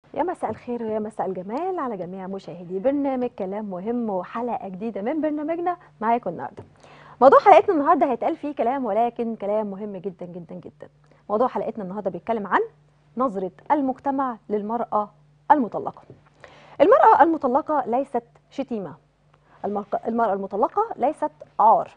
يا مساء الخير ويا مساء الجمال على جميع مشاهدي برنامج كلام مهم وحلقه جديده من برنامجنا معاكم النهارده. موضوع حلقتنا النهارده هيتقال فيه كلام ولكن كلام مهم جدا جدا جدا. موضوع حلقتنا النهارده بيتكلم عن نظره المجتمع للمراه المطلقه. المراه المطلقه ليست شتيمه. المرق- المراه المطلقه ليست عار.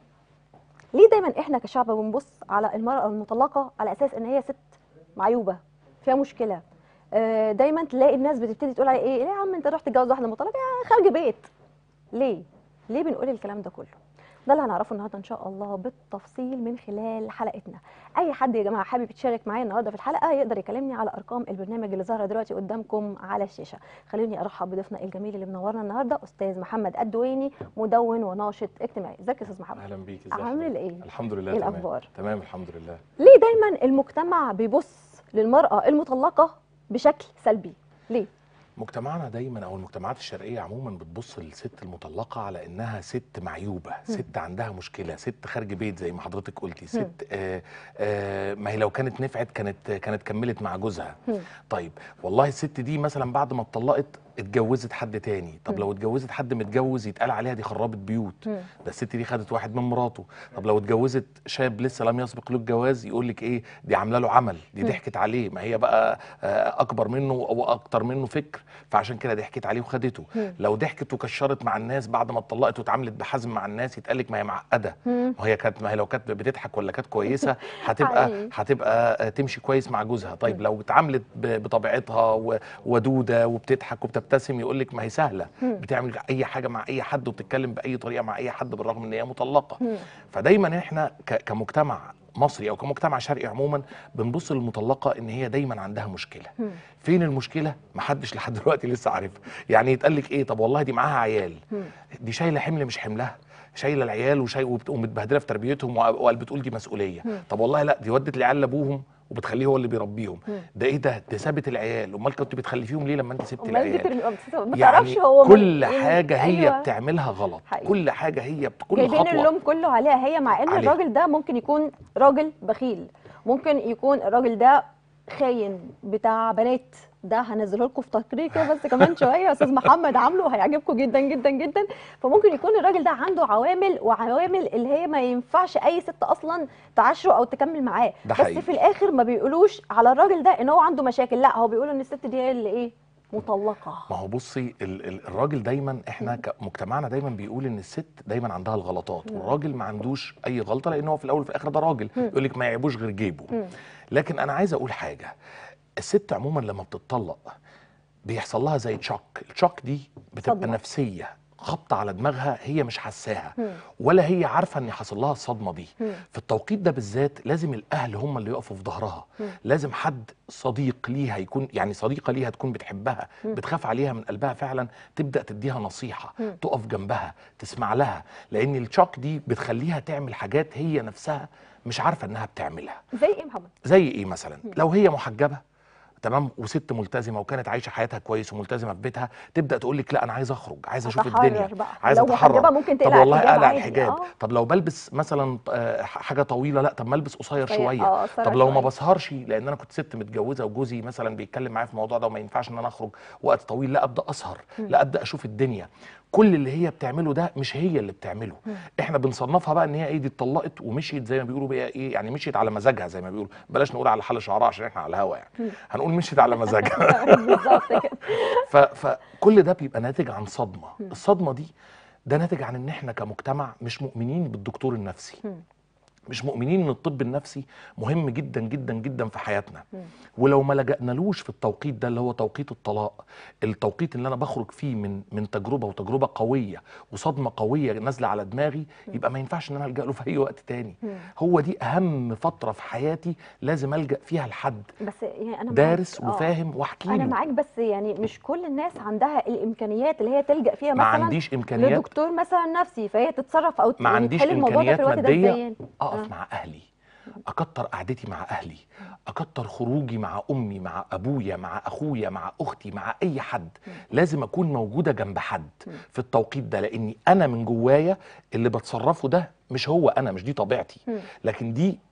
ليه دايما احنا كشعب بنبص على المراه المطلقه على اساس ان هي ست معيوبه فيها مشكله آه، دايما تلاقي الناس بتبتدي تقول عليه ايه ليه يا عم انت رحت تتجوز واحده مطلقه يا خارج بيت ليه ليه بنقول الكلام ده كله ده اللي هنعرفه النهارده ان شاء الله بالتفصيل من خلال حلقتنا اي حد يا جماعه حابب يتشارك معايا النهارده في الحلقه يقدر يكلمني على ارقام البرنامج اللي ظاهره دلوقتي قدامكم على الشاشه خلوني ارحب بضيفنا الجميل اللي منورنا النهارده استاذ محمد الدويني مدون وناشط اجتماعي ازيك يا استاذ محمد اهلا بيك ازيك عامل حضرتك؟ ايه الحمد لله إيه تمام الأخبار؟ تمام الحمد لله ليه دايما المجتمع بيبص للمراه المطلقه بشكل سلبي ليه مجتمعنا دايما او المجتمعات الشرقيه عموما بتبص للست المطلقه على انها ست معيوبه ست عندها مشكله ست خارج بيت زي ما حضرتك قلتي ست آه آه ما هي لو كانت نفعت كانت كانت كملت مع جوزها مم. طيب والله الست دي مثلا بعد ما اتطلقت اتجوزت حد تاني طب مم. لو اتجوزت حد متجوز يتقال عليها دي خربت بيوت مم. ده الست دي خدت واحد من مراته طب لو اتجوزت شاب لسه لم يسبق له الجواز يقول لك ايه دي عامله له عمل دي مم. ضحكت عليه ما هي بقى آه، اكبر منه او اكتر منه فكر فعشان كده ضحكت عليه وخدته مم. لو ضحكت وكشرت مع الناس بعد ما اتطلقت واتعاملت بحزم مع الناس يتقال لك ما هي معقده مم. ما هي كانت ما هي لو كانت بتضحك ولا كانت كويسه هتبقى حقيقي. هتبقى آه، تمشي كويس مع جوزها طيب مم. لو اتعاملت ب- بطبيعتها و- ودوده وبتضحك وبتبتسم يقول لك ما هي سهله مم. بتعمل اي حاجه مع اي حد وبتتكلم باي طريقه مع اي حد بالرغم ان هي مطلقه مم. فدايما احنا ك- كمجتمع مصري او كمجتمع شرقي عموما بنبص للمطلقه ان هي دايما عندها مشكله مم. فين المشكله محدش لحد دلوقتي لسه عارفها يعني يتقال لك ايه طب والله دي معاها عيال مم. دي شايله حمل مش حملها شايله العيال وشاي وبت- ومتبهدله في تربيتهم وق- وقال بتقول دي مسؤوليه مم. طب والله لا دي ودت العيال لابوهم وبتخليه هو اللي بيربيهم مم. ده ايه ده ده سابت العيال امال كنت بتخلفيهم ليه لما انت سبت امال العيال بترمي ما تعرفش يعني هو كل من- حاجه هي أيوة. بتعملها غلط حقيقي. كل حاجه هي بت... كل جايبين خطوه اللوم كله عليها هي مع ان عليها. الراجل ده ممكن يكون راجل بخيل ممكن يكون الراجل ده خاين بتاع بنات ده هنزله لكم في تقرير كده بس كمان شويه يا استاذ محمد عامله هيعجبكم جدا جدا جدا فممكن يكون الراجل ده عنده عوامل وعوامل اللي هي ما ينفعش اي ست اصلا تعاشره او تكمل معاه ده بس حقيقي. في الاخر ما بيقولوش على الراجل ده ان هو عنده مشاكل لا هو بيقولوا ان الست دي هي اللي ايه مطلقه ما هو بصي ال- ال- الراجل دايما احنا كمجتمعنا دايما بيقول ان الست دايما عندها الغلطات مم. والراجل ما عندوش اي غلطه لان هو في الاول وفي الاخر ده راجل مم. يقول لك ما يعيبوش غير جيبه مم. لكن انا عايز اقول حاجه الست عموما لما بتطلق بيحصل لها زي تشوك التشوك دي بتبقى صدمة. نفسيه خبطه على دماغها هي مش حاساها مم. ولا هي عارفه ان حصل لها الصدمه دي مم. في التوقيت ده بالذات لازم الاهل هم اللي يقفوا في ظهرها مم. لازم حد صديق ليها يكون يعني صديقه ليها تكون بتحبها مم. بتخاف عليها من قلبها فعلا تبدا تديها نصيحه مم. تقف جنبها تسمع لها لان الشوك دي بتخليها تعمل حاجات هي نفسها مش عارفه انها بتعملها زي ايه محمد زي ايه مثلا مم. لو هي محجبه تمام وست ملتزمه وكانت عايشه حياتها كويس وملتزمه في بيتها تبدا تقول لك لا انا عايزه اخرج عايزه اشوف أتحرر الدنيا بقى. عايزه لو اتحرر محجبة ممكن طب تقلع والله الحجاب اقلع عادي. الحجاب آه. طب لو بلبس مثلا آه، حاجه طويله لا طب ما البس قصير قصير. شويه آه، قصير طب لو ما شوية. بسهرش لان انا كنت ست متجوزه وجوزي مثلا بيتكلم معايا في الموضوع ده وما ينفعش ان انا اخرج وقت طويل لا ابدا اسهر مم. لا ابدا اشوف الدنيا كل اللي هي بتعمله ده مش هي اللي بتعمله مم. احنا بنصنفها بقى ان هي ايه دي اتطلقت ومشيت زي ما بيقولوا بقى ايه يعني مشيت على مزاجها زي ما بيقولوا بلاش نقول على حل شعرها عشان احنا على الهوا يعني مم. هنقول مشيت على مزاجها بالظبط كده ف... فكل ده بيبقى ناتج عن صدمه مم. الصدمه دي ده ناتج عن ان احنا كمجتمع مش مؤمنين بالدكتور النفسي مم. مش مؤمنين ان الطب النفسي مهم جدا جدا جدا في حياتنا مم. ولو ما لجأنالوش في التوقيت ده اللي هو توقيت الطلاق التوقيت اللي انا بخرج فيه من من تجربه وتجربه قويه وصدمه قويه نازله على دماغي يبقى ما ينفعش ان انا الجا له في اي وقت تاني مم. هو دي اهم فتره في حياتي لازم الجا فيها لحد بس يعني انا معاك. دارس آه. وفاهم واحكي انا له معاك بس يعني مش كل الناس عندها الامكانيات اللي هي تلجا فيها ما مثلا عنديش امكانيات لدكتور مثلا نفسي فهي تتصرف او ما يعني عنديش تحل الموضوع ده في امكانيات الوقت ده ازاي ماديه يعني اقف آه. مع اهلي اكتر قعدتي مع اهلي اكتر خروجي مع امي مع ابويا مع اخويا مع اختي مع اي حد لازم اكون موجوده جنب حد في التوقيت ده لاني انا من جوايا اللي بتصرفه ده مش هو انا مش دي طبيعتي مم. لكن دي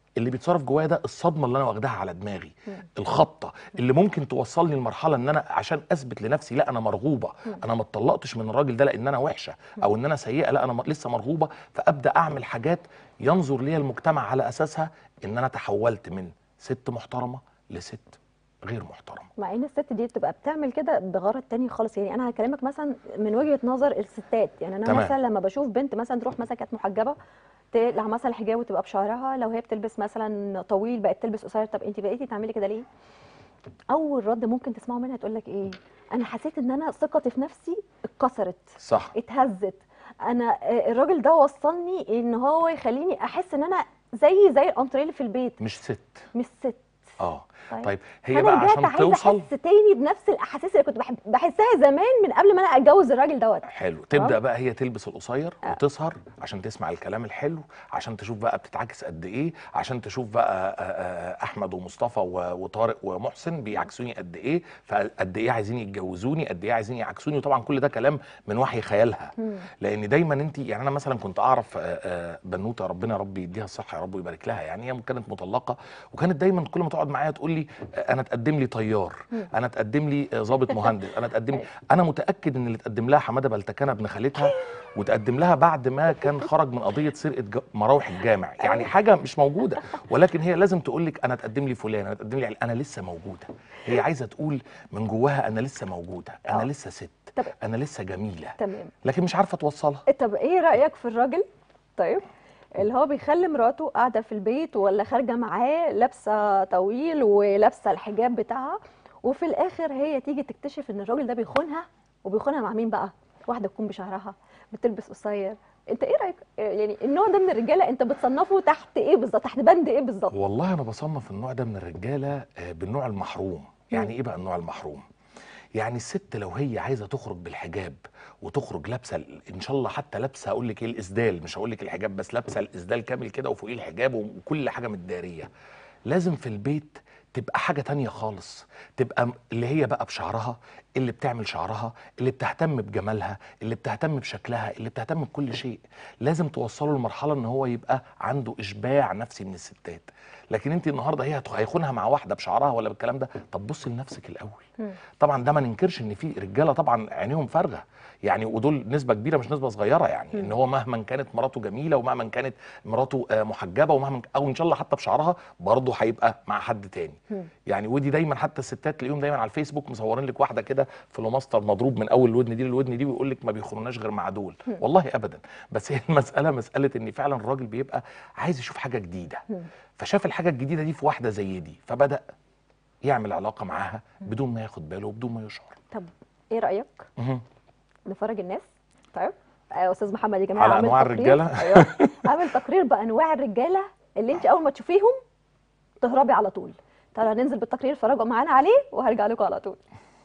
اللي بيتصرف جوايا ده الصدمه اللي انا واخداها على دماغي مم. الخبطه اللي ممكن توصلني لمرحله ان انا عشان اثبت لنفسي لا انا مرغوبه انا ما اتطلقتش من الراجل ده لان انا وحشه او ان انا سيئه لا انا م- لسه مرغوبه فابدا اعمل حاجات ينظر لي المجتمع على اساسها ان انا تحولت من ست محترمه لست غير محترمه مع ان الست دي بتبقى بتعمل كده بغرض تاني خالص يعني انا هكلمك مثلا من وجهة نظر الستات يعني انا تمام. مثلا لما بشوف بنت مثلا تروح مثلا كانت محجبة تقلع مثلا الحجاب وتبقى بشعرها لو هي بتلبس مثلا طويل بقت تلبس قصير طب انت بقيتي تعملي كده ليه اول رد ممكن تسمعه منها تقول لك ايه انا حسيت ان انا ثقتي في نفسي اتكسرت صح اتهزت انا آه، الراجل ده وصلني ان هو يخليني احس ان انا زي زي الانتريه اللي في البيت مش ست مش ست اه طيب. طيب هي فانا بقى رجعت عشان عايزه توصل احس تاني بنفس الاحاسيس اللي كنت بحب بحسها زمان من قبل ما انا اتجوز الراجل دوت حلو تمام. تبدا بقى هي تلبس القصير آه. وتسهر عشان تسمع الكلام الحلو عشان تشوف بقى بتتعكس قد ايه عشان تشوف بقى آه، آه، احمد ومصطفى و- وطارق ومحسن بيعكسوني قد ايه فقد ايه عايزين يتجوزوني قد ايه عايزين يعكسوني وطبعا كل ده كلام من وحي خيالها مم. لان دايما انت يعني انا مثلا كنت اعرف آه، آه، بنوته ربنا يا رب يديها الصحه يا رب ويبارك لها يعني هي كانت مطلقه وكانت دايما كل ما تقعد معايا تقول لي آه، انا تقدم لي طيار مم. انا تقدم لي آه، ضابط مهندس انا تقدم لي أيوة. انا متاكد ان اللي تقدم لها حماده بلتكنه ابن خالتها وتقدم لها بعد ما كان خرج من قضيه سرقه ج- مراوح الجامع يعني حاجه مش موجوده ولكن هي لازم تقول لك انا تقدم لي فلان انا تقدم لي عل- انا لسه موجوده هي عايزه تقول من جواها انا لسه موجوده انا آه. لسه ست طب انا لسه جميله تمام لكن مش عارفه توصلها طب ايه رايك في الراجل طيب اللي هو بيخلي مراته قاعده في البيت ولا خارجه معاه لابسه طويل ولابسه الحجاب بتاعها وفي الاخر هي تيجي تكتشف ان الراجل ده بيخونها وبيخونها مع مين بقى واحده تكون بشعرها بتلبس قصير انت ايه رايك يعني النوع ده من الرجاله انت بتصنفه تحت ايه بالظبط تحت بند ايه بالظبط والله انا بصنف النوع ده من الرجاله آه، بالنوع المحروم يعني ايه بقى النوع المحروم يعني الست لو هي عايزه تخرج بالحجاب وتخرج لابسه ال- ان شاء الله حتى لابسه اقول لك ايه الاسدال مش هقول لك الحجاب بس لابسه الاسدال كامل كده وفوقيه الحجاب وكل حاجه متداريه لازم في البيت تبقى حاجة تانية خالص تبقى م- اللي هي بقى بشعرها اللي بتعمل شعرها اللي بتهتم بجمالها اللي بتهتم بشكلها اللي بتهتم بكل شيء لازم توصله لمرحلة ان هو يبقى عنده اشباع نفسي من الستات لكن انت النهارده هي هتخ- هيخونها مع واحده بشعرها ولا بالكلام ده طب بص لنفسك الاول مم. طبعا ده ما ننكرش ان في رجاله طبعا عينيهم فارغه يعني ودول نسبه كبيره مش نسبه صغيره يعني مم. ان هو مهما كانت مراته جميله ومهما كانت مراته آه، محجبه ومهما او ان شاء الله حتى بشعرها برضه هيبقى مع حد تاني مم. يعني ودي دايما حتى الستات تلاقيهم دايما على الفيسبوك مصورين لك واحده كده فلوماستر مضروب من اول الودن دي للودن دي ويقول لك ما بيخونوناش غير مع دول مم. والله ابدا بس هي المساله مساله ان فعلا الراجل بيبقى عايز يشوف حاجه جديده مم. فشاف الحاجه الجديده دي في واحده زي دي فبدا يعمل علاقه معاها بدون ما ياخد باله وبدون ما يشعر طب ايه رايك مهم. نفرج الناس طيب آه، استاذ محمد يا جماعه على عامل أنواع تقرير. الرجالة؟ ايوه عامل تقرير بانواع الرجاله اللي انت اول ما تشوفيهم تهربي على طول تعالى ننزل بالتقرير اتفرجوا معانا عليه وهرجع لكم على طول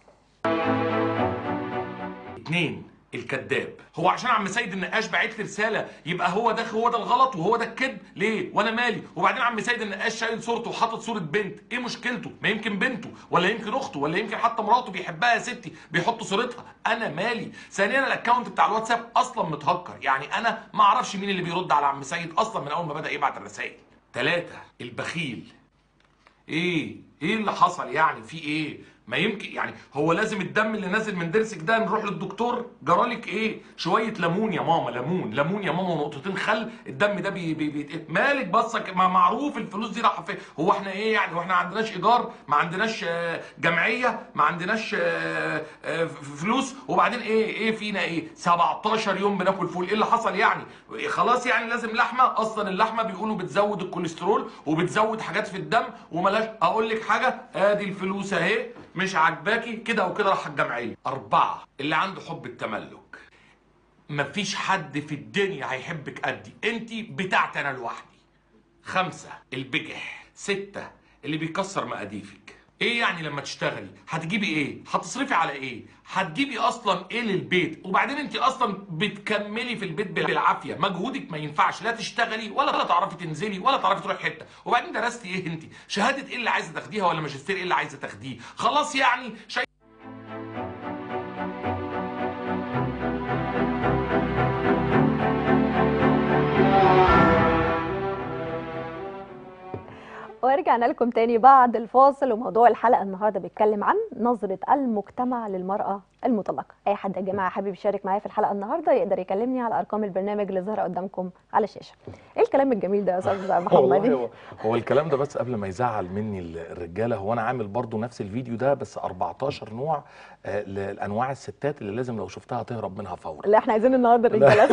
اتنين الكذاب هو عشان عم سيد النقاش بعت لي رساله يبقى هو ده هو ده الغلط وهو ده الكذب ليه وانا مالي وبعدين عم سيد النقاش شايل صورته وحاطط صوره بنت ايه مشكلته ما يمكن بنته ولا يمكن اخته ولا يمكن حتى مراته بيحبها يا ستي بيحط صورتها انا مالي ثانيا الاكونت بتاع الواتساب اصلا متهكر يعني انا ما اعرفش مين اللي بيرد على عم سيد اصلا من اول ما بدا يبعت الرسائل ثلاثة البخيل ايه ايه اللي حصل يعني في ايه ما يمكن يعني هو لازم الدم اللي نازل من ضرسك ده نروح للدكتور جرالك ايه شويه ليمون يا ماما ليمون ليمون يا ماما ونقطتين خل الدم ده بي بي بي مالك بصك ما معروف الفلوس دي رايحه فين هو احنا ايه يعني هو احنا ما عندناش ايجار ما عندناش آه، جمعيه ما عندناش آه، آه، ف- فلوس وبعدين ايه ايه فينا ايه 17 يوم بناكل فول ايه اللي حصل يعني إيه خلاص يعني لازم لحمه اصلا اللحمه بيقولوا بتزود الكوليسترول وبتزود حاجات في الدم وملاش اقول لك حاجه ادي الفلوس اهي مش عاجباكي كده او كده راح الجمعيه اربعه اللي عنده حب التملك مفيش حد في الدنيا هيحبك قدي انت بتاعتي انا لوحدي خمسة البجح ستة اللي بيكسر مقاديفك ايه يعني لما تشتغلي هتجيبي ايه هتصرفي على ايه هتجيبي اصلا ايه للبيت وبعدين انت اصلا بتكملي في البيت بالعافيه مجهودك ما ينفعش لا تشتغلي ولا تعرفي تنزلي ولا تعرفي تروحي حته وبعدين درستي ايه انت شهاده ايه اللي عايزه تاخديها ولا ماجستير ايه اللي عايزه تاخديه خلاص يعني شايف ورجعنا لكم تاني بعد الفاصل وموضوع الحلقه النهارده بيتكلم عن نظره المجتمع للمراه المطلقه اي حد يا جماعه حابب يشارك معايا في الحلقه النهارده يقدر يكلمني على ارقام البرنامج اللي ظاهره قدامكم على الشاشه ايه الكلام الجميل ده يا استاذ والله محمد هو هو الكلام ده بس قبل ما يزعل مني ال- الرجاله هو انا عامل برضو نفس الفيديو ده بس 14 نوع آه، لانواع الستات اللي لازم لو شفتها تهرب منها فورا اللي احنا عايزين النهارده الرجاله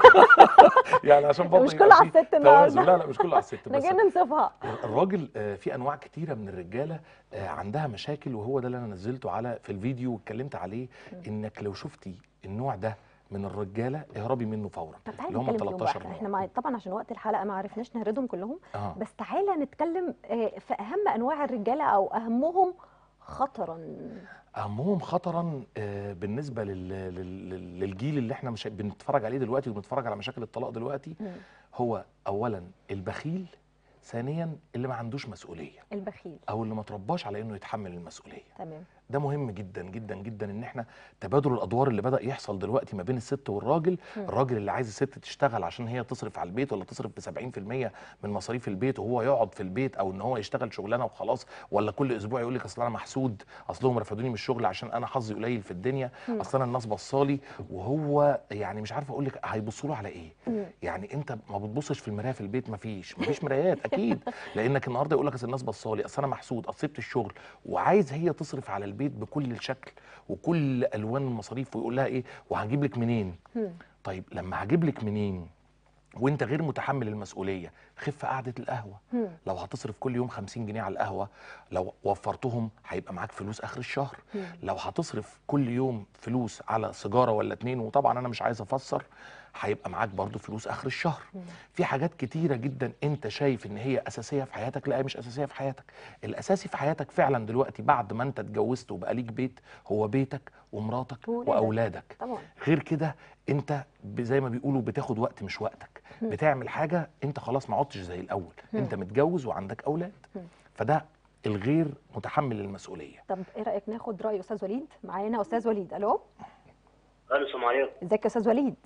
يعني عشان برضو مش يبقى كله على في الست توازن. النهارده لا لا مش كله على الست احنا بس جايين ننصفها الراجل آه، في انواع كتيره من الرجاله آه، عندها مشاكل وهو ده اللي انا نزلته على في الفيديو واتكلمت عليه انك لو شفتي النوع ده من الرجاله اهربي منه فورا طب تعالى اللي هم نتكلم فيهم بقى 13 احنا نوع احنا مع... طبعا عشان وقت الحلقه ما عرفناش نهردهم كلهم اه بس تعالى نتكلم آه، في اهم انواع الرجاله او اهمهم خطرا اهمهم خطرا آه، بالنسبه لل- لل- لل- للجيل اللي احنا مش بنتفرج عليه دلوقتي وبنتفرج على مشاكل الطلاق دلوقتي مم. هو اولا البخيل ثانيا اللي ما عندوش مسؤوليه البخيل او اللي ما ترباش على انه يتحمل المسؤوليه تمام ده مهم جدا جدا جدا ان احنا تبادل الادوار اللي بدا يحصل دلوقتي ما بين الست والراجل مم. الراجل اللي عايز الست تشتغل عشان هي تصرف على البيت ولا تصرف ب 70% من مصاريف البيت وهو يقعد في البيت او ان هو يشتغل شغلانه وخلاص ولا كل اسبوع يقول لك اصل انا محسود اصلهم رفضوني من الشغل عشان انا حظي قليل في الدنيا مم. اصل انا الناس بصالي وهو يعني مش عارف اقول لك هيبصوا له على ايه مم. يعني انت ما بتبصش في المرايه في البيت مفيش مفيش مرايات اكيد لانك النهارده يقول لك اصل الناس بصالي اصل انا محسود اصل سبت الشغل وعايز هي تصرف على البيت بكل الشكل وكل الوان المصاريف ويقول لها ايه وهجيب لك منين مم. طيب لما هجيب لك منين وانت غير متحمل المسؤوليه خف قعده القهوه مم. لو هتصرف كل يوم 50 جنيه على القهوه لو وفرتهم هيبقى معاك فلوس اخر الشهر مم. لو هتصرف كل يوم فلوس على سيجاره ولا اتنين وطبعا انا مش عايز افسر هيبقى معاك برضو فلوس اخر الشهر مم. في حاجات كتيره جدا انت شايف ان هي اساسيه في حياتك لا هي مش اساسيه في حياتك الاساسي في حياتك فعلا دلوقتي بعد ما انت اتجوزت وبقى ليك بيت هو بيتك ومراتك وولادك. واولادك طبعا غير كده انت ب- زي ما بيقولوا بتاخد وقت مش وقتك مم. بتعمل حاجه انت خلاص ما عدتش زي الاول مم. انت متجوز وعندك اولاد مم. فده الغير متحمل المسؤوليه طب ايه رايك ناخد راي استاذ وليد معانا استاذ وليد الو الو السلام عليكم ازيك يا استاذ وليد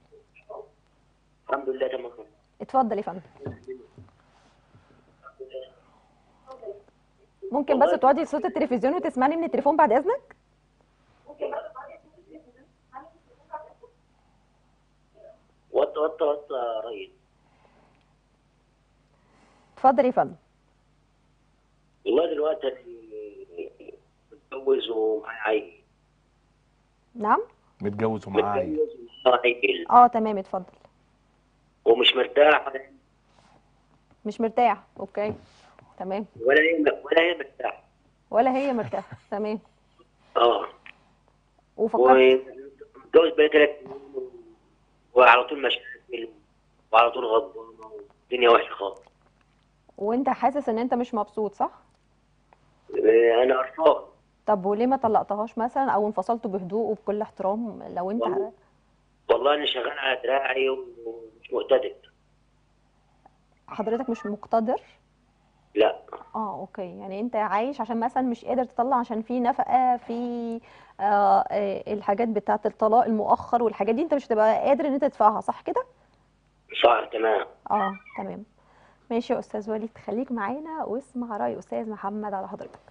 الحمد لله تمام اتفضل يا فندم ممكن بس والله- تقعدي صوت التلفزيون وتسمعني من التليفون بعد اذنك وط وط وط يا ريس اتفضل يا فندم والله دلوقتي أنا متجوز ومعايا عيل نعم متجوز ومعاه عيل. متجوز ومعايا عيل اه تمام اتفضل ومش مرتاح مش مرتاح اوكي تمام ولا هي ولا هي مرتاحة ولا هي مرتاحه تمام اه وفكرت ومتجوز بقالي ثلاث سنين وعلى طول مشاكل وعلى طول غضبانة والدنيا وحشة خالص وانت حاسس ان انت مش مبسوط صح آه، أنا قرفان طب وليه ما طلقتهاش مثلا او انفصلتوا بهدوء وبكل احترام لو انت والله. والله أنا شغال على دراعي ومش مقتدر حضرتك مش مقتدر لا اه اوكي يعني انت عايش عشان مثلا مش قادر تطلع عشان في نفقه في آه آه الحاجات بتاعه الطلاق المؤخر والحاجات دي انت مش هتبقى قادر ان انت تدفعها صح كده صح تمام اه تمام ماشي يا استاذ وليد خليك معانا واسمع راي استاذ محمد على حضرتك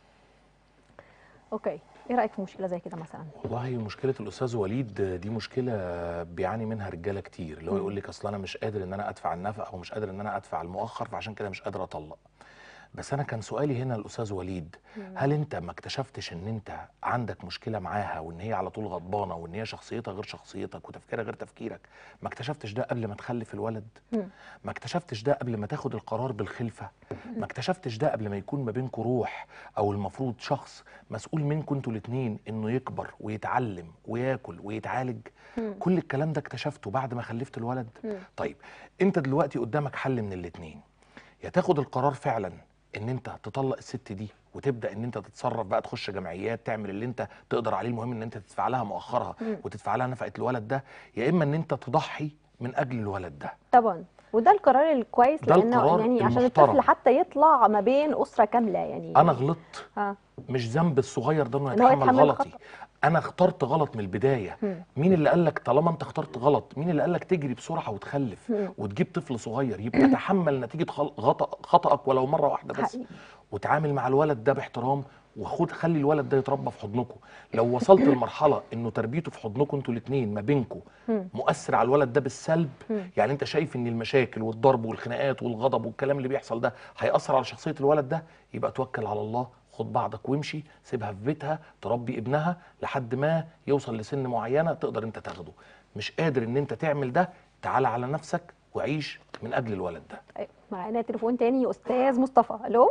اوكي ايه رايك في مشكله زي كده مثلا والله مشكله الاستاذ وليد دي مشكله بيعاني منها رجاله كتير اللي هو مم. يقول لك اصل انا مش قادر ان انا ادفع النفقه او مش قادر ان انا ادفع المؤخر فعشان كده مش قادر اطلق بس انا كان سؤالي هنا الاستاذ وليد هل انت ما اكتشفتش ان انت عندك مشكله معاها وان هي على طول غضبانه وان هي شخصيتها غير شخصيتك وتفكيرها غير تفكيرك ما اكتشفتش ده قبل ما تخلف الولد مم. ما اكتشفتش ده قبل ما تاخد القرار بالخلفه ما اكتشفتش ده قبل ما يكون ما بينكم روح او المفروض شخص مسؤول منكم انتوا الاثنين انه يكبر ويتعلم وياكل ويتعالج مم. كل الكلام ده اكتشفته بعد ما خلفت الولد مم. طيب انت دلوقتي قدامك حل من الاثنين يا تاخد القرار فعلا ان انت تطلق الست دي وتبدا ان انت تتصرف بقى تخش جمعيات تعمل اللي انت تقدر عليه المهم ان انت تدفع لها مؤخرها مم. وتدفع لها نفقه الولد ده يا اما ان انت تضحي من اجل الولد ده طبعا وده القرار الكويس ده لانه القرار يعني عشان المحترم. الطفل حتى يطلع ما بين اسره كامله يعني انا غلطت اه مش ذنب الصغير ده انه إن هو يتحمل يتحمل غلطي الخطأ. انا اخترت غلط من البدايه مم. مين اللي قال لك طالما انت اخترت غلط مين اللي قال لك تجري بسرعه وتخلف مم. وتجيب طفل صغير يبقى تحمل نتيجه خل- غط- خطأك ولو مره واحده بس حقيقي. وتعامل مع الولد ده باحترام وخد خلي الولد ده يتربى في حضنكم لو وصلت لمرحله انه تربيته في حضنكم انتوا الاثنين ما بينكم مم. مؤثر على الولد ده بالسلب مم. يعني انت شايف ان المشاكل والضرب والخناقات والغضب والكلام اللي بيحصل ده هيأثر على شخصيه الولد ده يبقى توكل على الله خد بعضك وامشي سيبها في بيتها تربي ابنها لحد ما يوصل لسن معينه تقدر انت تاخده مش قادر ان انت تعمل ده تعالى على نفسك وعيش من اجل الولد ده أيوة. معانا تليفون تاني استاذ مصطفى الو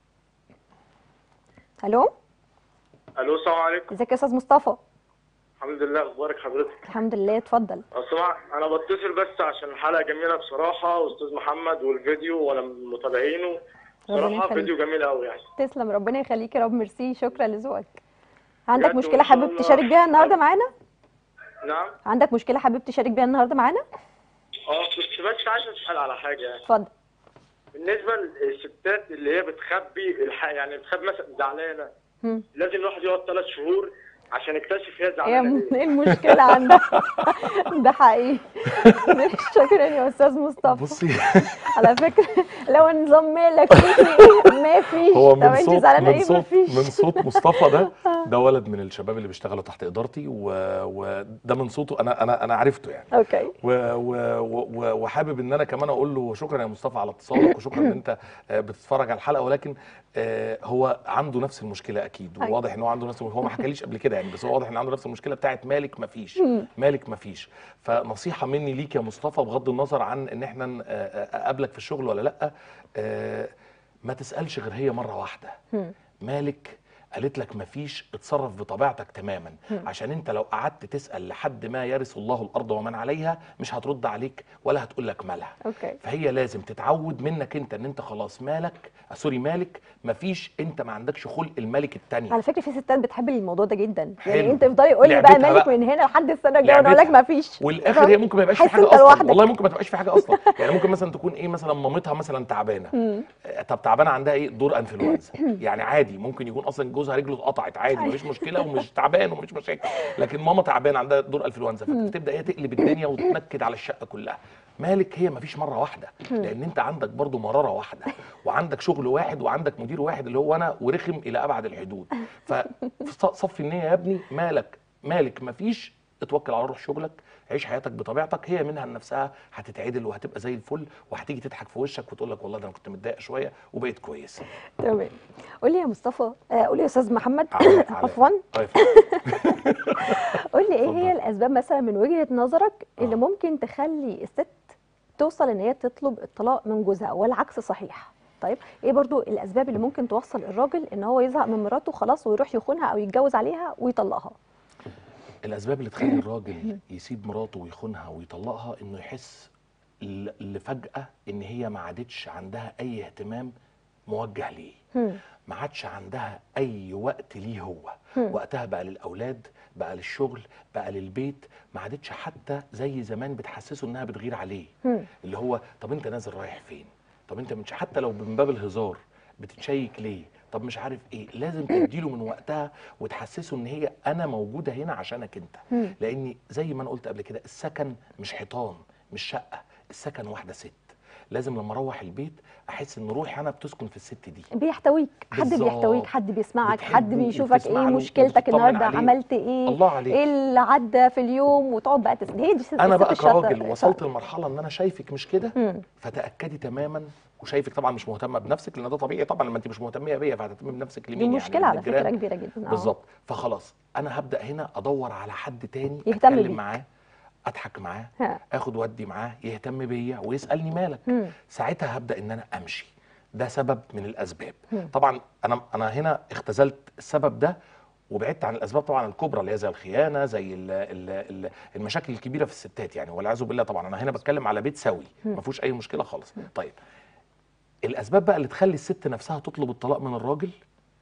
الو الو السلام عليكم ازيك يا استاذ مصطفى الحمد لله اخبارك حضرتك الحمد لله اتفضل اسمع انا بتصل بس عشان الحلقه جميله بصراحه استاذ محمد والفيديو وانا من متابعينه ربنا بصراحه يخليك. فيديو جميل قوي يعني تسلم ربنا يخليك يا رب ميرسي شكرا لذوقك عندك بجد مشكله وإن شاء حابب الله. تشارك بيها النهارده معانا نعم عندك مشكله حابب تشارك بيها النهارده معانا اه كنت بس عايز اسال على حاجه يعني اتفضل بالنسبه للستات اللي هي بتخبي الح... يعني بتخبي مثلا زعلانه مم. لازم الواحد يقعد ثلاث شهور عشان يكتشف هي ايه زعلانه م- ليه ايه المشكله عندك ده حقيقي شكرا يا استاذ مصطفى بصي على فكره لو نظام مالك ما فيش هو طب من انت صوت زعلانه من ايه ما صوت فيش من صوت مصطفى ده ده ولد من الشباب اللي بيشتغلوا تحت ادارتي و- وده من صوته انا انا انا عرفته يعني اوكي و و و وحابب ان انا كمان اقول له شكرا يا مصطفى على اتصالك وشكرا ان انت آه، بتتفرج على الحلقه ولكن آه، هو عنده نفس المشكله اكيد أيوة. وواضح ان هو عنده نفس هو ما حكاليش قبل كده يعني بس هو واضح ان عنده نفس المشكله بتاعت مالك ما فيش مالك ما فيش فنصيحه مني ليك يا مصطفى بغض النظر عن ان احنا ن- آه، آه، اقابلك في الشغل ولا لا آه، ما تسالش غير هي مره واحده مم. مالك قالت لك مفيش اتصرف بطبيعتك تماما عشان انت لو قعدت تسال لحد ما يرث الله الارض ومن عليها مش هترد عليك ولا هتقول لك مالها اوكي فهي لازم تتعود منك انت ان انت خلاص مالك آه، سوري مالك مفيش انت ما عندكش خلق الملك التاني على فكره في ستات بتحب الموضوع ده جدا يعني حلو. انت افضلي قول لي بقى لعبتها مالك بقى. من هنا لحد السنه الجايه وانا اقول لك لعبتها. ما فيش والاخر هي ممكن ما يبقاش في حس حاجه انت اصلا لوحدك. والله ممكن ما تبقاش في حاجه اصلا يعني ممكن مثلا تكون ايه مثلا مامتها مثلا تعبانه آه، طب تعبانه عندها ايه دور انفلونزا يعني عادي ممكن يكون اصلا جوزها رجله اتقطعت عادي مفيش مشكله ومش تعبان ومفيش مشاكل لكن ماما تعبان عندها دور انفلونزا فتبدا هي تقلب الدنيا وتنكد على الشقه كلها مالك هي مفيش مره واحده لان انت عندك برضو مراره واحده وعندك شغل واحد وعندك مدير واحد اللي هو انا ورخم الى ابعد الحدود فصفي النيه يا ابني مالك مالك مفيش اتوكل على روح شغلك عيش حياتك بطبيعتك هي منها لنفسها هتتعدل وهتبقى زي الفل وهتيجي تضحك في وشك وتقول لك والله ده انا كنت متضايقه شويه وبقيت كويسه تمام قول لي يا مصطفى آه، قول لي يا استاذ محمد على- على- عفوا طيب قول لي ايه اتفضل. هي الاسباب مثلا من وجهه نظرك اللي آه. ممكن تخلي الست توصل ان هي تطلب الطلاق من جوزها والعكس صحيح طيب ايه برضو الاسباب اللي ممكن توصل الراجل ان هو يزهق من مراته خلاص ويروح يخونها او يتجوز عليها ويطلقها الاسباب اللي تخلي الراجل يسيب مراته ويخونها ويطلقها انه يحس ل- لفجاه ان هي ما عادتش عندها اي اهتمام موجه ليه هم. ما عادش عندها اي وقت ليه هو هم. وقتها بقى للاولاد بقى للشغل بقى للبيت ما عادتش حتى زي زمان بتحسسه انها بتغير عليه هم. اللي هو طب انت نازل رايح فين طب انت مش حتى لو من باب الهزار بتتشيك ليه طب مش عارف ايه لازم تديله من وقتها وتحسسه ان هي انا موجوده هنا عشانك انت مم. لاني زي ما انا قلت قبل كده السكن مش حيطان مش شقه السكن واحده ست لازم لما اروح البيت احس ان روحي انا بتسكن في الست دي بيحتويك حد بالظبط. بيحتويك حد بيسمعك حد بتحبه بيشوفك ايه وبتسمع له مشكلتك وبتطمن النهارده عليه. عملت ايه الله عليك. ايه اللي عدى في اليوم وتقعد بقى تسال هي دي الست انا بقى الست الشاطرة. كراجل وصلت لمرحله ان انا شايفك مش كده مم. فتاكدي تماما وشايفك طبعا مش مهتمه بنفسك لان ده طبيعي طبعا لما انت مش مهتميه بيا فهتهتمي بنفسك دي لمين مشكله يعني على فكره للجيران؟ كبيره جدا آه. بالظبط فخلاص انا هبدا هنا ادور على حد تاني يهتم اتكلم بيك. معاه اضحك معاه ها. اخد ودي معاه يهتم بيا ويسالني مالك مم. ساعتها هبدا ان انا امشي ده سبب من الاسباب مم. طبعا انا انا هنا اختزلت السبب ده وبعدت عن الاسباب طبعا الكبرى اللي هي زي الخيانه زي ال ال ال المشاكل الكبيره في الستات يعني والعياذ بالله طبعا انا هنا بتكلم على بيت سوي ما فيهوش اي مشكله خالص طيب الاسباب بقى اللي تخلي الست نفسها تطلب الطلاق من الراجل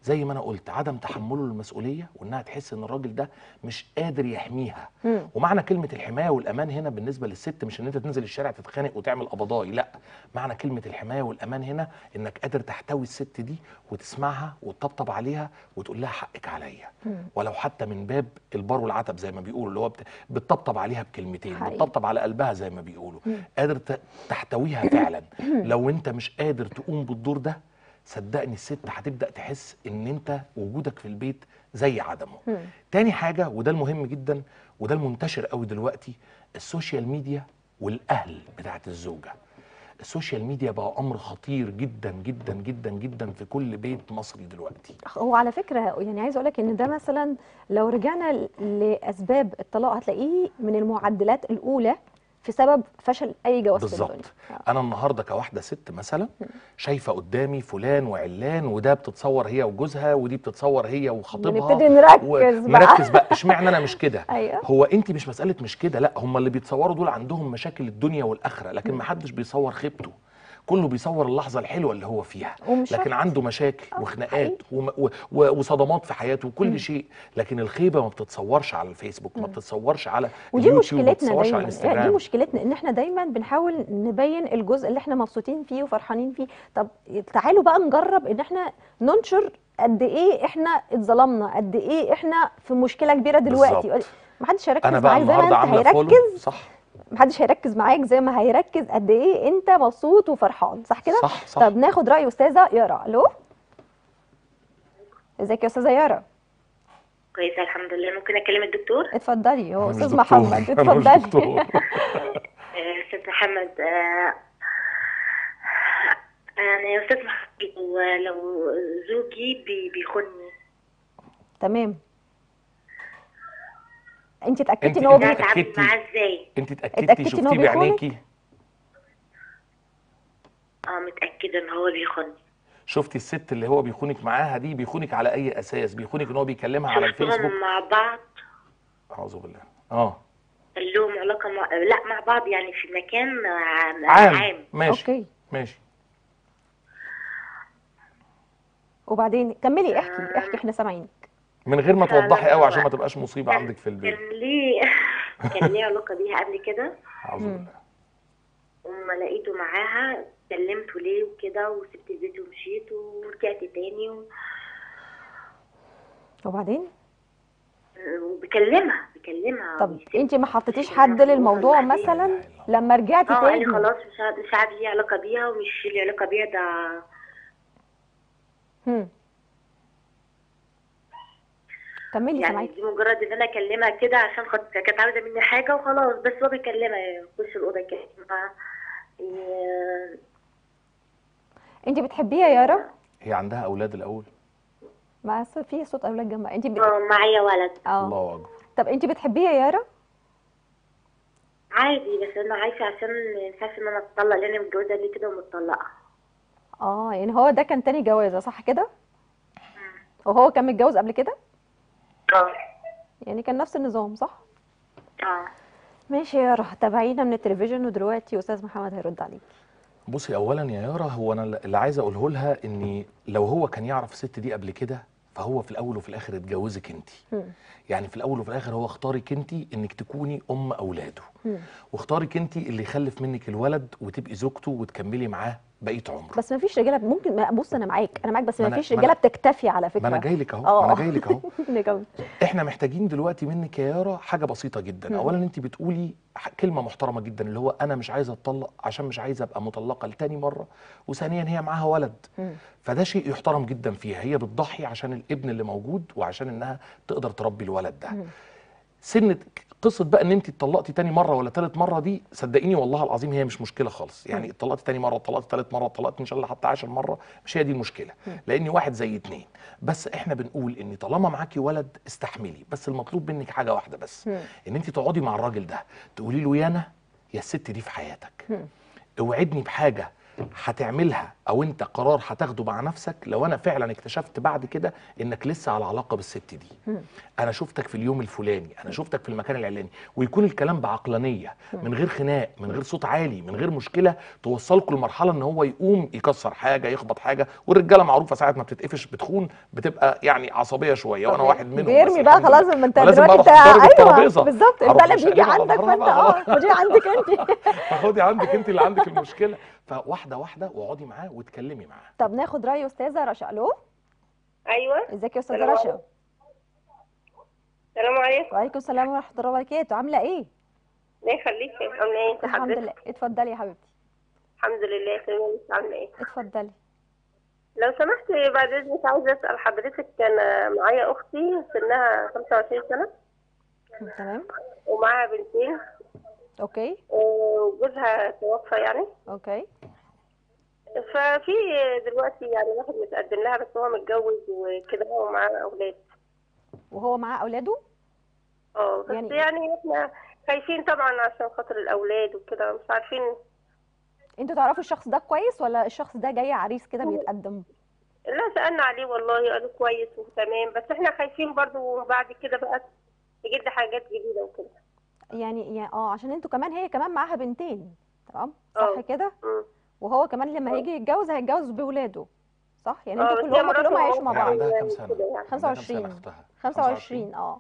زي ما انا قلت عدم تحمله للمسؤوليه وانها تحس ان الراجل ده مش قادر يحميها مم. ومعنى كلمه الحمايه والامان هنا بالنسبه للست مش ان انت تنزل الشارع تتخانق وتعمل قبضاي لا معنى كلمه الحمايه والامان هنا انك قادر تحتوي الست دي وتسمعها وتطبطب عليها وتقول لها حقك عليا ولو حتى من باب البار والعتب زي ما بيقولوا اللي هو بت- بتطبطب عليها بكلمتين حقيقي. بتطبطب على قلبها زي ما بيقولوا قادر ت- تحتويها فعلا لو انت مش قادر تقوم بالدور ده صدقني الست هتبدا تحس ان انت وجودك في البيت زي عدمه تاني حاجه وده المهم جدا وده المنتشر قوي دلوقتي السوشيال ميديا والاهل بتاعت الزوجه السوشيال ميديا بقى امر خطير جدا جدا جدا جدا في كل بيت مصري دلوقتي هو على فكره يعني عايزه اقول لك ان ده مثلا لو رجعنا ل- لاسباب الطلاق هتلاقيه من المعدلات الاولى في سبب فشل اي جواز في بالظبط الدنيا انا النهارده كواحده ست مثلا شايفه قدامي فلان وعلان وده بتتصور هي وجوزها ودي بتتصور هي وخطيبها بنبتدي نركز بقى. نركز بقى اشمعنى انا مش كده ايوه هو انت مش مساله مش كده لا هم اللي بيتصوروا دول عندهم مشاكل الدنيا والاخره لكن ما حدش بيصور خيبته كله بيصور اللحظه الحلوه اللي هو فيها ومش لكن شرط. عنده مشاكل آه، وخناقات وم- و- و- وصدمات في حياته وكل شيء لكن الخيبه ما بتتصورش على الفيسبوك ما بتتصورش على ودي اليوتيوب ما مشكلتنا بتتصورش على دايما دي الانستجرام مشكلتنا ان احنا دايما بنحاول نبين الجزء اللي احنا مبسوطين فيه وفرحانين فيه طب تعالوا بقى نجرب ان احنا ننشر قد ايه احنا اتظلمنا قد ايه احنا في مشكله كبيره دلوقتي بالظبط. محدش هيركز انا بقى معاك زي ما النهارده انت عامله فولو هيركز صح محدش هيركز معاك زي ما هيركز قد ايه انت مبسوط وفرحان صح كده صح صح طب ناخد راي استاذه يارا الو ازيك يا استاذه يارا كويسة الحمد لله ممكن أكلم الدكتور؟ اتفضلي هو أنا مش استاذ دكتور. محمد أنا مش اتفضلي دكتور. آه، أستاذ محمد آه، أنا يا أستاذ محمد ولو زوجي بي- بيخونني تمام انت اتاكدتي انت- ان هو انت بي... أتعامل اتأكدتي؟ معاه إزاي؟ انت اتأكدتي اتاكدتي إن هو شفتيه بيخونك؟ بعينيكي أه متأكدة إن هو بيخونني شفتي الست اللي هو بيخونك معاها دي بيخونك على اي اساس بيخونك ان هو بيكلمها على الفيسبوك شفتهم مع بعض اعوذ بالله اه لهم علاقة مع... لا مع بعض يعني في مكان عام, عام عام. ماشي اوكي ماشي وبعدين كملي احكي احكي احنا سامعينك من غير ما لا، لا، توضحي لا، قوي لا. عشان ما تبقاش مصيبه عندك في البيت كان ليه كان ليه علاقة بيها قبل كده اعوذ بالله وما لقيته معاها كلمته ليه وكده وسبت البيت ومشيت ورجعت تاني و... وبعدين وبكلمها بكلمها طب ويسيب- انت ما حطيتيش يسيب حد نفسه للموضوع وبعدين- مثلا لما رجعتي اه قال تاني لي خلاص مش عاد مش عاد ليه علاقة بيها ومش ليه علاقة بيها ده هم. كملي يعني سامعاكي دي مجرد ان انا اكلمها كده عشان خاطر كانت عاوزة مني حاجة وخلاص بس هو بيكلمها يخش الأوضة يكلمها ي- انت بتحبيه يا يارا هي عندها اولاد الاول ما س- في صوت اولاد جنبها انت ب... اه معايا ولد اه الله اكبر طب انت بتحبيه يا يارا عادي بس انا عايشة عشان ما ينفعش ان انا اتطلق لان انا متجوزة قبل كده ومتطلقة اه يعني هو ده كان تاني جوازه صح كده وهو كان متجوز قبل كده اه يعني كان نفس النظام صح اه ماشي يا يارا تابعينا من التلفزيون ودلوقتي استاذ محمد هيرد عليك بصي اولا يا يارا هو انا اللي عايز اقوله لها ان لو هو كان يعرف الست دي قبل كده فهو في الاول وفي الاخر اتجوزك انت هم. يعني في الاول وفي الاخر هو اختارك انت انك تكوني ام اولاده هم. واختارك انت اللي يخلف منك الولد وتبقي زوجته وتكملي معاه بقيه عمره بس ما فيش رجاله ممكن ما- بص انا معاك انا معاك بس ما ما أنا- فيش ما أنا- رجاله بتكتفي على فكره ما انا جاي لك اهو اه ما انا جاي لك اهو نكمل. احنا محتاجين دلوقتي منك يا يارا حاجه بسيطه جدا مم. اولا انت بتقولي ح- كلمه محترمه جدا اللي هو انا مش عايزه اتطلق عشان مش عايزه ابقى مطلقه لتاني مره وثانيا هي معاها ولد مم. فده شيء يحترم جدا فيها هي بتضحي عشان الابن اللي موجود وعشان انها تقدر تربي الولد ده مم. سنة قصة بقى ان انت اتطلقتي تاني مرة ولا تالت مرة دي صدقيني والله العظيم هي مش مشكلة خالص يعني اتطلقتي تاني مرة اتطلقتي تالت مرة اتطلقتي ان شاء الله حتى عشر مرة مش هي دي المشكلة لان واحد زي اتنين بس احنا بنقول ان طالما معاكي ولد استحملي بس المطلوب منك حاجة واحدة بس مم. ان انت تقعدي مع الراجل ده تقولي له يا انا يا الست دي في حياتك مم. اوعدني بحاجة هتعملها او انت قرار هتاخده مع نفسك لو انا فعلا اكتشفت بعد كده انك لسه على علاقه بالست دي انا شفتك في اليوم الفلاني انا شفتك في المكان العلاني ويكون الكلام بعقلانيه من غير خناق من غير صوت عالي من غير مشكله توصلكم لمرحله ان هو يقوم يكسر حاجه يخبط حاجه والرجاله معروفه ساعه ما بتتقفش بتخون بتبقى يعني عصبيه شويه وانا واحد منهم بس بيرمي بقى الحمد خلاص لله. ما انت فلازم دلوقتي بقى انت أروح ضارب ايوه الترابيزة. بالظبط انت أروح اللي مش بيجي قلبها على عندك فانت ظهرها. اه خدي عندك انت فخدي عندك انت اللي عندك المشكله فواحده واحده واقعدي معاه واتكلمي معاه طب ناخد راي استاذه رشا الو ايوه ازيك يا استاذه السلام رشا السلام عليكم وعليكم السلام ورحمه الله وبركاته عامله ايه الله يخليكي عامله ايه انت الحمد حضرتك لله اتفضلي يا حبيبتي الحمد لله تمام انت عامله ايه اتفضلي لو سمحت بعد اذنك عايزه اسال حضرتك كان معايا اختي سنها 25 سنه تمام ومعاها بنتين اوكي وجوزها توفى يعني اوكي ففي دلوقتي يعني واحد متقدم لها بس هو متجوز وكده ومعاه اولاد وهو معاه اولاده اه بس يعني- يعني, احنا خايفين طبعا عشان خاطر الاولاد وكده مش عارفين انتوا تعرفوا الشخص ده كويس ولا الشخص ده جاي عريس كده بيتقدم لا سألنا عليه والله قالوا كويس وتمام بس احنا خايفين برضو بعد كده بقى تجد حاجات جديدة وكده يعني يعني اه عشان انتوا كمان هي كمان معاها بنتين تمام صح اه. كده مم. وهو كمان لما هيجي يتجوز هيتجوز بولاده صح يعني اه، انتوا بس هي كلهم كلهم مراته هيعيشوا مع هي بعض عندها كام يعني سنه كده يعني. عندها كام سنة 25. اختها 25 اه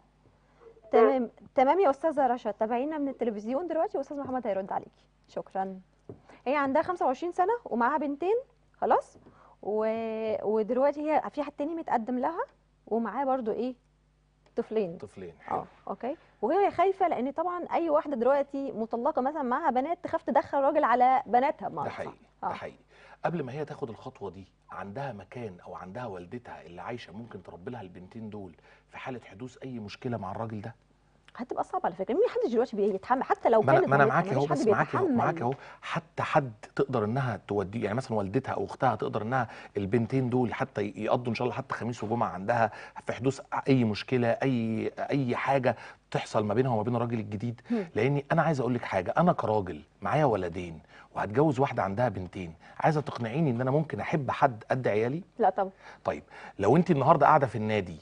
تمام تمام يا استاذه رشا تابعينا من التلفزيون دلوقتي واستاذ محمد هيرد عليكي شكرا هي عندها 25 سنه ومعاها بنتين خلاص و... ودلوقتي هي في حد تاني متقدم لها ومعاه برضو ايه طفلين طفلين حلو. اه اوكي وهي خايفه لان طبعا اي واحده دلوقتي مطلقه مثلا معاها بنات تخاف تدخل راجل على بناتها بمعنى ده صح. حقيقي آه. ده حقيقي قبل ما هي تاخد الخطوه دي عندها مكان او عندها والدتها اللي عايشه ممكن تربي لها البنتين دول في حاله حدوث اي مشكله مع الراجل ده هتبقى صعبه على فكره مين حد دلوقتي بيتحمل حتى لو ما انا كانت ما انا مامتها، معاكي اهو مفيش حد بس معاكي اهو بيتحمل. معاكي اهو حتى حد تقدر انها توديه يعني مثلا والدتها او اختها تقدر انها البنتين دول حتى يقضوا ان شاء الله حتى خميس وجمعه عندها في حدوث اي مشكله اي اي حاجه تحصل ما بينها وما بين الراجل الجديد هم. لاني انا عايز اقول لك حاجه انا كراجل معايا ولدين وهتجوز واحده عندها بنتين عايزه تقنعيني ان انا ممكن احب حد قد عيالي لا طبعا طيب لو انت النهارده قاعده في النادي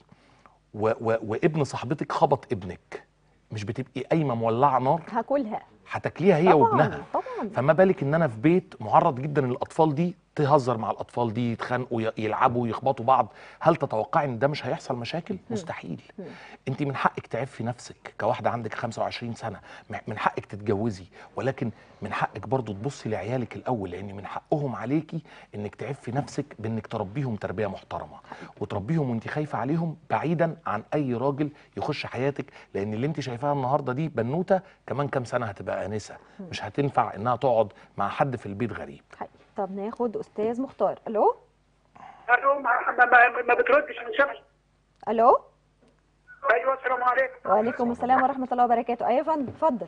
و و وابن صاحبتك خبط ابنك مش بتبقي قايمه مولعه نار هاكلها هتاكليها هي طبعا وابنها طبعا فما بالك ان انا في بيت معرض جدا ان الاطفال دي تهزر مع الاطفال دي يتخانقوا ي- يلعبوا يخبطوا بعض هل تتوقعي ان ده مش هيحصل مشاكل مستحيل مم. انت من حقك تعفي نفسك كواحده عندك 25 سنه م- من حقك تتجوزي ولكن من حقك برضو تبصي لعيالك الاول لان من حقهم عليكي انك تعفي نفسك بانك تربيهم تربيه محترمه وتربيهم وانت خايفه عليهم بعيدا عن اي راجل يخش حياتك لان اللي انت شايفاها النهارده دي بنوته كمان كام سنه هتبقى انسه مش هتنفع انها تقعد مع حد في البيت غريب حقيقي. طب ناخد استاذ مختار الو الو ما, ما, ما, ما بتردش من شبه الو ايوه السلام عليكم وعليكم السلام ورحمه الله وبركاته ايوه يا فندم اتفضل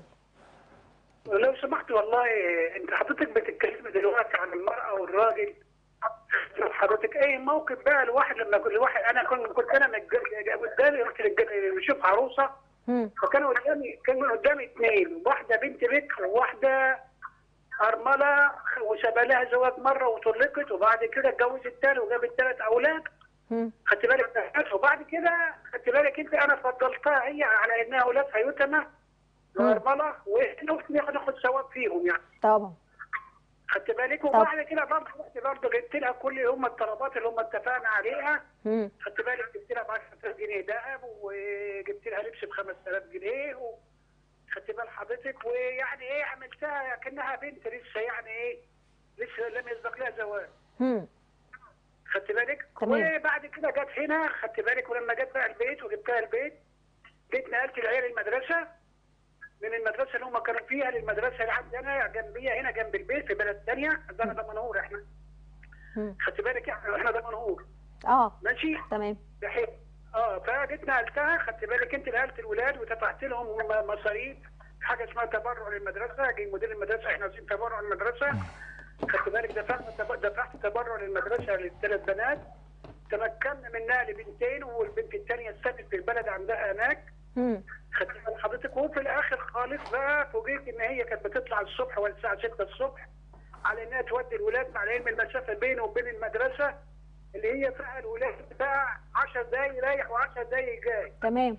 لو سمحت والله انت حضرتك بتتكلمي دلوقتي عن المراه والراجل حضرتك ايه موقف بقى الواحد لما كل واحد انا كنت كنت انا متج- قدامي رحت للج- بشوف عروسه هم. فكان قدامي كان قدامي اثنين واحده بنت بكر وواحده ارمله وسبى لها زواج مره وطلقت وبعد كده اتجوزت تاني وجابت ثلاث اولاد هم. خدت بالك من وبعد كده خدت بالك انت انا فضلتها هي على انها اولادها يتمى وارمله واحنا ناخد ثواب فيهم يعني طبعا خدت بالك وبعد كده برضه رحت برضه جبت لها كل هم الطلبات اللي هم اتفقنا عليها هم. خدت بالك جبت لها ب 10000 جنيه ذهب وجبت لها لبس ب 5000 جنيه و... خدت بال حضرتك ويعني ايه عملتها كانها بنت لسه يعني ايه لسه لم يسبق لها زواج هم. خدت بالك تمام. وبعد كده جت هنا خدت بالك ولما جت بقى البيت وجبتها البيت جيت نقلت العيال المدرسه من المدرسه اللي هم كانوا فيها للمدرسه اللي عندنا جنبيه هنا جنب البيت في بلد ثانيه عندنا دمنهور احنا هم. خدت بالك احنا احنا دمنهور اه ماشي تمام بحيث اه فجيت نقلتها خدت بالك انت نقلت الولاد ودفعت لهم م- مصاريف حاجه اسمها تبرع للمدرسه جاي مدير المدرسه احنا عايزين تبرع للمدرسه خدت بالك دفعت تب- دفعت تبرع للمدرسه للثلاث بنات تمكنا منها لبنتين والبنت الثانيه استنت في البلد عندها هناك هم. خدت بال حضرتك وفي الاخر خالص بقى فوجئت ان هي كانت بتطلع الصبح ولا الساعه 6 الصبح على انها تودي الولاد مع العلم المسافه بينه وبين المدرسه اللي هي فيها الولاد بتاع 10 دقايق رايح و10 دقايق جاي تمام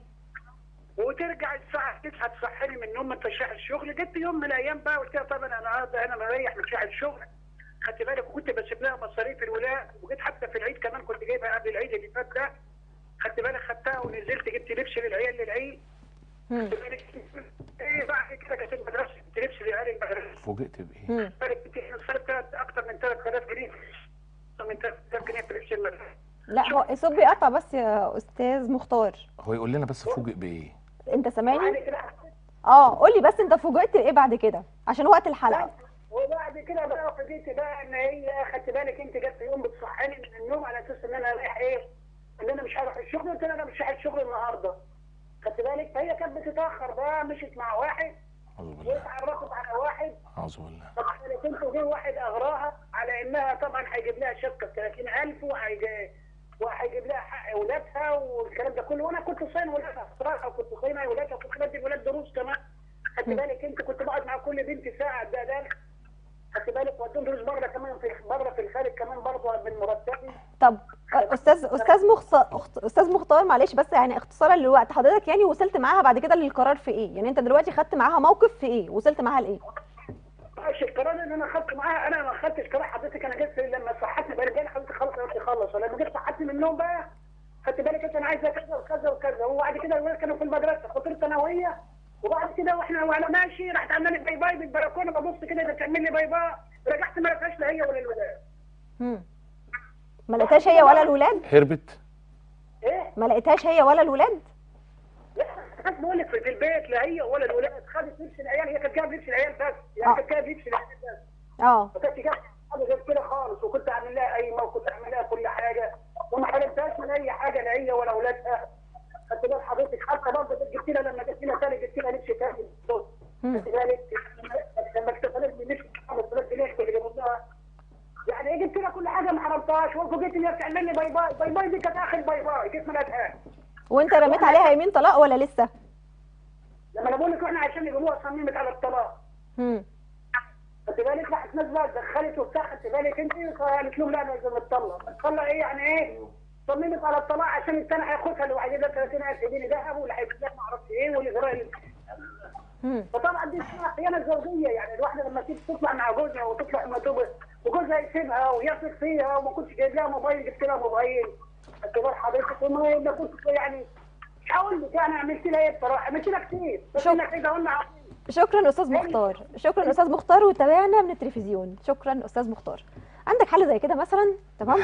وترجع الساعه 9 تصحيني من النوم انت رايح الشغل جيت يوم من الايام بقى قلت لها طب انا النهارده انا مريح مش رايح الشغل خدت بالك وكنت بسيب لها مصاريف الولاد وجيت حتى في العيد كمان كنت جايبها قبل العيد اللي فات ده خدت بالك خدتها ونزلت جبت لبس للعيال للعيد مم. خدت بالك ايه بعد كده كانت المدرسه جبت لبس للعيال المدرسه فوجئت بايه مم. صرفت اكتر من 3000 جنيه اكتر من 3000 جنيه في لبس المدرسه لا هو الصوت بيقطع بس يا استاذ مختار هو يقول لنا بس فوجئ بايه انت سامعني وبعد كده اه قولي بس انت فوجئت بايه بعد كده عشان وقت الحلقه وبعد كده بقى فوجئت بقى ان هي خدت بالك انت جت يوم بتصحيني من النوم على اساس ان انا رايح ايه؟ ان انا مش هروح الشغل قلت لها انا مش رايح الشغل النهارده. خدت بالك فهي كانت بتتاخر بقى مشيت مع واحد اعوذ بالله واتعرفت على واحد اعوذ بالله خدت بالك انت وجه واحد اغراها على انها طبعا هيجيب لها شبكه ب 30000 وهيجي وهيجيب لها حق اولادها والكلام ده كله وانا كنت صاين ولادها بصراحه وكنت صاين اولادها وكنت بدي الولاد دروس كمان خدت بالك انت كنت بقعد مع كل بنت ساعه ده ده خدت بالك وديهم دروس بره كمان في بره في الخارج كمان برضه من مرتبي طب استاذ استاذ مختار استاذ مختار معلش بس يعني اختصارا للوقت حضرتك يعني وصلت معاها بعد كده للقرار في ايه يعني انت دلوقتي خدت معاها موقف في ايه وصلت معاها لايه مش القرار اللي انا خدته معاها انا ما خدتش قرار حضرتك انا جيت لما صحتني بقى رجال حضرتك خلص قلت خلص ولما جيت صحتني من النوم بقى خدت بالك انت انا عايزه كذا وكذا وكذا وبعد كده الولاد كانوا في المدرسه خطرت انا وهي وبعد كده واحنا وانا ماشي رحت عامله لي باي باي بالبلكونه ببص كده ده تعمل لي باي باي رجعت ما لقيتهاش لا هي ولا الولاد مم. ما لقيتهاش هي ولا الولاد هربت ايه ما لقيتهاش هي ولا الولاد لا بس بقول لك في في البيت لا هي ولا الولاد خدت لبس العيال هي كانت جايبه لبس العيال بس يعني آه. كانت جايبه لبس العيال بس اه ما كانتش جايبه حاجه غير كده خالص وكنت اعمل لها قايمه وكنت اعمل لها كل حاجه وما حرمتهاش من اي حاجه لا هي ولا اولادها خدت بال حضرتك حتى برضه جبت لها لما جبت لها تاني جبت لها لبس تاني مم. خدت بالك لما اكتفلت من لبس 5000 جنيه اللي جابوا لها يعني إيه جبت لها كل حاجه ما حرمتهاش وفوجئت ان هي بتعمل لي باي باي باي باي دي كانت اخر باي باي جيت ما لقيتهاش وانت رميت عليها يمين طلاق ولا لسه لما انا بقول لك احنا عشان يجيبوها صممت على الطلاق مم. خدت بالك راحت ناس بقى دخلت وبتاع خدت بالك انت قالت لهم لا انا لازم اتطلق اتطلق ايه يعني ايه؟ صممت على الطلاق عشان الثاني هياخدها اللي هيجيب لها 30000 جنيه ذهب واللي هيجيب لها ما اعرفش ايه واللي غير مم. فطبعا دي اسمها خيانه زوجيه يعني الواحده لما تيجي تطلع مع جوزها وتطلع لما تبقى وجوزها يسيبها ويثق فيها وما كنتش جايب لها موبايل جبت لها موبايل خدت بال حضرتك وما ما كنت يعني مش هقول لك يعني عملت لها ايه بصراحه عملت لها كتير بس شكرا. انك كده قلنا عظيم. شكرا استاذ مختار شكرا استاذ مختار وتابعنا من التلفزيون شكرا استاذ مختار عندك حل زي كده مثلا تمام